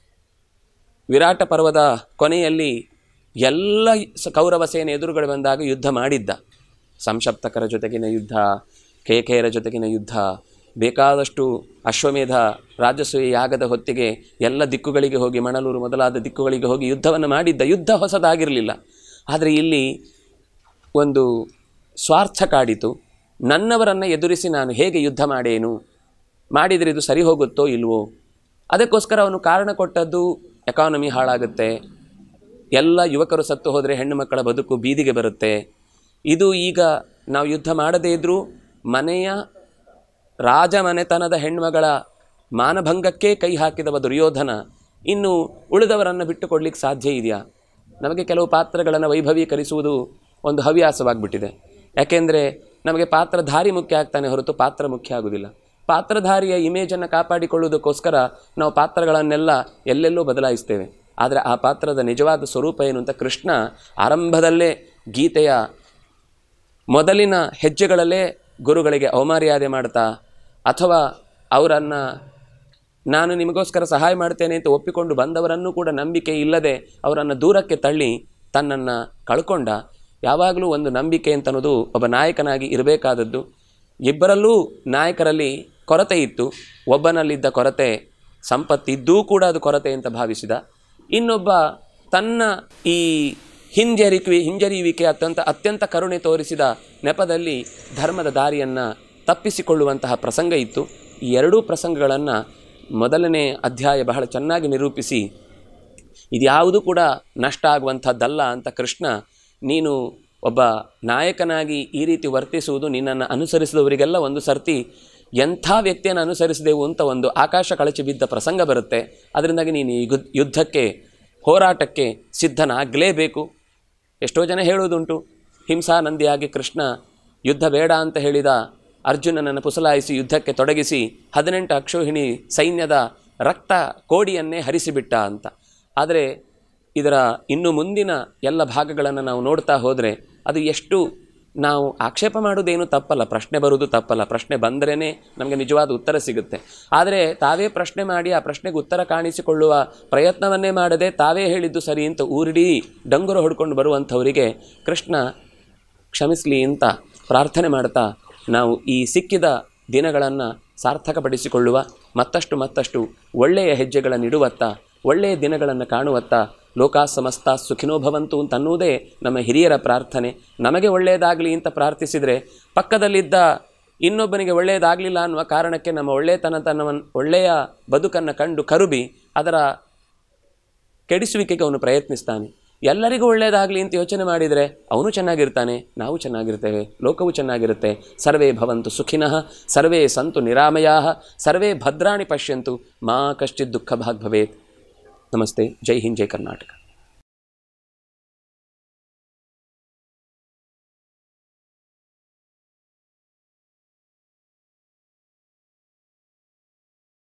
ವಿರಾಟ ಪರ್ವದ ಕೊನೆಯಲ್ಲಿ ಎಲ್ಲ ಸ- ಕೌರವ ಸೇನೆ ಎದುರುಗಡೆ ಬಂದಾಗ ಯುದ್ಧ ಮಾಡಿದ್ದ ಸಂಶಪ್ತಕರ ಜೊತೆಗಿನ ಯುದ್ಧ ಕೇಕೆಯರ ಜೊತೆಗಿನ ಯುದ್ಧ ಬೇಕಾದಷ್ಟು ಅಶ್ವಮೇಧ ರಾಜಸೂಯ ಯಾಗದ ಹೊತ್ತಿಗೆ ಎಲ್ಲ ದಿಕ್ಕುಗಳಿಗೆ ಹೋಗಿ ಮಣಲೂರು ಮೊದಲಾದ ದಿಕ್ಕುಗಳಿಗೆ ಹೋಗಿ ಯುದ್ಧವನ್ನು ಮಾಡಿದ್ದ ಯುದ್ಧ ಹೊಸದಾಗಿರಲಿಲ್ಲ ಆದರೆ ಇಲ್ಲಿ ಒಂದು ಸ್ವಾರ್ಥ ಕಾಡಿತು ನನ್ನವರನ್ನು ಎದುರಿಸಿ ನಾನು ಹೇಗೆ ಯುದ್ಧ ಮಾಡೇನು ಮಾಡಿದರೆ ಇದು ಸರಿ ಹೋಗುತ್ತೋ ಇಲ್ವೋ ಅದಕ್ಕೋಸ್ಕರ ಅವನು ಕಾರಣ ಕೊಟ್ಟದ್ದು ಎಕಾನಮಿ ಹಾಳಾಗುತ್ತೆ ಎಲ್ಲ ಯುವಕರು ಸತ್ತು ಹೋದರೆ ಹೆಣ್ಣು ಮಕ್ಕಳ ಬದುಕು ಬೀದಿಗೆ ಬರುತ್ತೆ ಇದು ಈಗ ನಾವು ಯುದ್ಧ ಮಾಡದೇ ಇದ್ದರೂ ಮನೆಯ ರಾಜಮನೆತನದ ಹೆಣ್ಮಗಳ ಮಾನಭಂಗಕ್ಕೆ ಕೈ ಹಾಕಿದವ ದುರ್ಯೋಧನ ಇನ್ನು ಉಳಿದವರನ್ನು ಬಿಟ್ಟುಕೊಡ್ಲಿಕ್ಕೆ ಸಾಧ್ಯ ಇದೆಯಾ ನಮಗೆ ಕೆಲವು ಪಾತ್ರಗಳನ್ನು ವೈಭವೀಕರಿಸುವುದು ಒಂದು ಹವ್ಯಾಸವಾಗಿಬಿಟ್ಟಿದೆ ಯಾಕೆಂದರೆ ನಮಗೆ ಪಾತ್ರಧಾರಿ ಮುಖ್ಯ ಆಗ್ತಾನೆ ಹೊರತು ಪಾತ್ರ ಮುಖ್ಯ ಆಗುವುದಿಲ್ಲ ಪಾತ್ರಧಾರಿಯ ಇಮೇಜನ್ನು ಕಾಪಾಡಿಕೊಳ್ಳುವುದಕ್ಕೋಸ್ಕರ ನಾವು ಪಾತ್ರಗಳನ್ನೆಲ್ಲ ಎಲ್ಲೆಲ್ಲೋ ಬದಲಾಯಿಸ್ತೇವೆ ಆದರೆ ಆ ಪಾತ್ರದ ನಿಜವಾದ ಸ್ವರೂಪ ಏನು ಅಂತ ಕೃಷ್ಣ ಆರಂಭದಲ್ಲೇ ಗೀತೆಯ ಮೊದಲಿನ ಹೆಜ್ಜೆಗಳಲ್ಲೇ ಗುರುಗಳಿಗೆ ಅವಮರ್ಯಾದೆ ಮಾಡ್ತಾ ಅಥವಾ ಅವರನ್ನು ನಾನು ನಿಮಗೋಸ್ಕರ ಸಹಾಯ ಮಾಡ್ತೇನೆ ಅಂತ ಒಪ್ಪಿಕೊಂಡು ಬಂದವರನ್ನು ಕೂಡ ನಂಬಿಕೆ ಇಲ್ಲದೆ ಅವರನ್ನು ದೂರಕ್ಕೆ ತಳ್ಳಿ ತನ್ನನ್ನು ಕಳ್ಕೊಂಡ ಯಾವಾಗಲೂ ಒಂದು ನಂಬಿಕೆ ಅಂತ ಅನ್ನೋದು ಒಬ್ಬ ನಾಯಕನಾಗಿ ಇರಬೇಕಾದದ್ದು ಇಬ್ಬರಲ್ಲೂ ನಾಯಕರಲ್ಲಿ ಕೊರತೆ ಇತ್ತು ಒಬ್ಬನಲ್ಲಿದ್ದ ಕೊರತೆ ಸಂಪತ್ತಿದ್ದೂ ಕೂಡ ಅದು ಕೊರತೆ ಅಂತ ಭಾವಿಸಿದ ಇನ್ನೊಬ್ಬ ತನ್ನ ಈ ಹಿಂಜರಿಕೆ ಹಿಂಜರಿಯುವಿಕೆ ಅತ್ಯಂತ ಅತ್ಯಂತ ಕರುಣೆ ತೋರಿಸಿದ ನೆಪದಲ್ಲಿ ಧರ್ಮದ ದಾರಿಯನ್ನು ತಪ್ಪಿಸಿಕೊಳ್ಳುವಂತಹ ಪ್ರಸಂಗ ಇತ್ತು ಈ ಎರಡೂ ಪ್ರಸಂಗಗಳನ್ನು ಮೊದಲನೇ ಅಧ್ಯಾಯ ಬಹಳ ಚೆನ್ನಾಗಿ ನಿರೂಪಿಸಿ ಇದ್ಯಾವುದು ಕೂಡ ನಷ್ಟ ಆಗುವಂಥದ್ದಲ್ಲ ಅಂತ ಕೃಷ್ಣ ನೀನು ಒಬ್ಬ ನಾಯಕನಾಗಿ ಈ ರೀತಿ ವರ್ತಿಸುವುದು ನಿನ್ನನ್ನು ಅನುಸರಿಸಿದವರಿಗೆಲ್ಲ ಒಂದು ಸರ್ತಿ ಎಂಥ ವ್ಯಕ್ತಿಯನ್ನು ಅನುಸರಿಸಿದೆವು ಅಂತ ಒಂದು ಆಕಾಶ ಕಳಚಿ ಬಿದ್ದ ಪ್ರಸಂಗ ಬರುತ್ತೆ ಅದರಿಂದಾಗಿ ನೀನು ಈ ಗುದ್- ಯುದ್ಧಕ್ಕೆ ಹೋರಾಟಕ್ಕೆ ಸಿದ್ಧನಾಗಲೇಬೇಕು ಎಷ್ಟೋ ಜನ ಹೇಳುವುದುಂಟು ಹಿಂಸಾನಂದಿಯಾಗಿ ಕೃಷ್ಣ ಯುದ್ಧ ಬೇಡ ಅಂತ ಹೇಳಿದ ಅರ್ಜುನನನ್ನು ಪುಸಲಾಯಿಸಿ ಯುದ್ಧಕ್ಕೆ ತೊಡಗಿಸಿ ಹದಿನೆಂಟು ಅಕ್ಷೋಹಿಣಿ ಸೈನ್ಯದ ರಕ್ತ ಕೋಡಿಯನ್ನೇ ಹರಿಸಿಬಿಟ್ಟ ಅಂತ ಆದರೆ ಇದರ ಇನ್ನು ಮುಂದಿನ ಎಲ್ಲ ಭಾಗಗಳನ್ನು ನಾವು ನೋಡ್ತಾ ಹೋದರೆ ಅದು ಎಷ್ಟು ನಾವು ಆಕ್ಷೇಪ ಮಾಡೋದೇನು ತಪ್ಪಲ್ಲ ಪ್ರಶ್ನೆ ಬರುವುದು ತಪ್ಪಲ್ಲ ಪ್ರಶ್ನೆ ಬಂದರೇ ನಮಗೆ ನಿಜವಾದ ಉತ್ತರ ಸಿಗುತ್ತೆ ಆದರೆ ತಾವೇ ಪ್ರಶ್ನೆ ಮಾಡಿ ಆ ಪ್ರಶ್ನೆಗೆ ಉತ್ತರ ಕಾಣಿಸಿಕೊಳ್ಳುವ ಪ್ರಯತ್ನವನ್ನೇ ಮಾಡದೆ ತಾವೇ ಹೇಳಿದ್ದು ಸರಿ ಅಂತ ಊರಿಡೀ ಡಂಗುರ ಹೊಡ್ಕೊಂಡು ಬರುವಂಥವರಿಗೆ ಕೃಷ್ಣ ಕ್ಷಮಿಸಲಿ ಅಂತ ಪ್ರಾರ್ಥನೆ ಮಾಡ್ತಾ ನಾವು ಈ ಸಿಕ್ಕಿದ ದಿನಗಳನ್ನು ಸಾರ್ಥಕಪಡಿಸಿಕೊಳ್ಳುವ ಮತ್ತಷ್ಟು ಮತ್ತಷ್ಟು ಒಳ್ಳೆಯ ಹೆಜ್ಜೆಗಳನ್ನಿಡುವತ್ತ ಒಳ್ಳೆಯ ದಿನಗಳನ್ನು ಕಾಣುವತ್ತ ಲೋಕ ಸಮಸ್ತ ಸುಖಿನೋ ಭವಂತು ಅಂತ ಅನ್ನುವುದೇ ನಮ್ಮ ಹಿರಿಯರ ಪ್ರಾರ್ಥನೆ ನಮಗೆ ಒಳ್ಳೆಯದಾಗಲಿ ಅಂತ ಪ್ರಾರ್ಥಿಸಿದರೆ ಪಕ್ಕದಲ್ಲಿದ್ದ ಇನ್ನೊಬ್ಬನಿಗೆ ಒಳ್ಳೆಯದಾಗಲಿಲ್ಲ ಅನ್ನುವ ಕಾರಣಕ್ಕೆ ನಮ್ಮ ಒಳ್ಳೆಯತನತನವನ್ನು ಒಳ್ಳೆಯ ಬದುಕನ್ನು ಕಂಡು ಕರುಬಿ ಅದರ ಕೆಡಿಸುವಿಕೆಗೆ ಅವನು ಪ್ರಯತ್ನಿಸ್ತಾನೆ ಎಲ್ಲರಿಗೂ ಒಳ್ಳೆಯದಾಗಲಿ ಅಂತ ಯೋಚನೆ ಮಾಡಿದರೆ ಅವನು ಚೆನ್ನಾಗಿರ್ತಾನೆ ನಾವು ಚೆನ್ನಾಗಿರ್ತೇವೆ ಲೋಕವು ಚೆನ್ನಾಗಿರುತ್ತೆ ಸರ್ವೇ ಭವಂತು ಸುಖಿನಃ ಸರ್ವೇ ಸಂತು ನಿರಾಮಯಾ ಸರ್ವೇ ಭದ್ರಾಣಿ ಪಶ್ಯಂತು ಮಾ ಕಶ್ಚಿತ್ ದುಃಖ ಭಾಗ್ ಭವೇತ್ ನಮಸ್ತೆ ಜೈ ಹಿಂದ್ ಜೈ ಕರ್ನಾಟಕ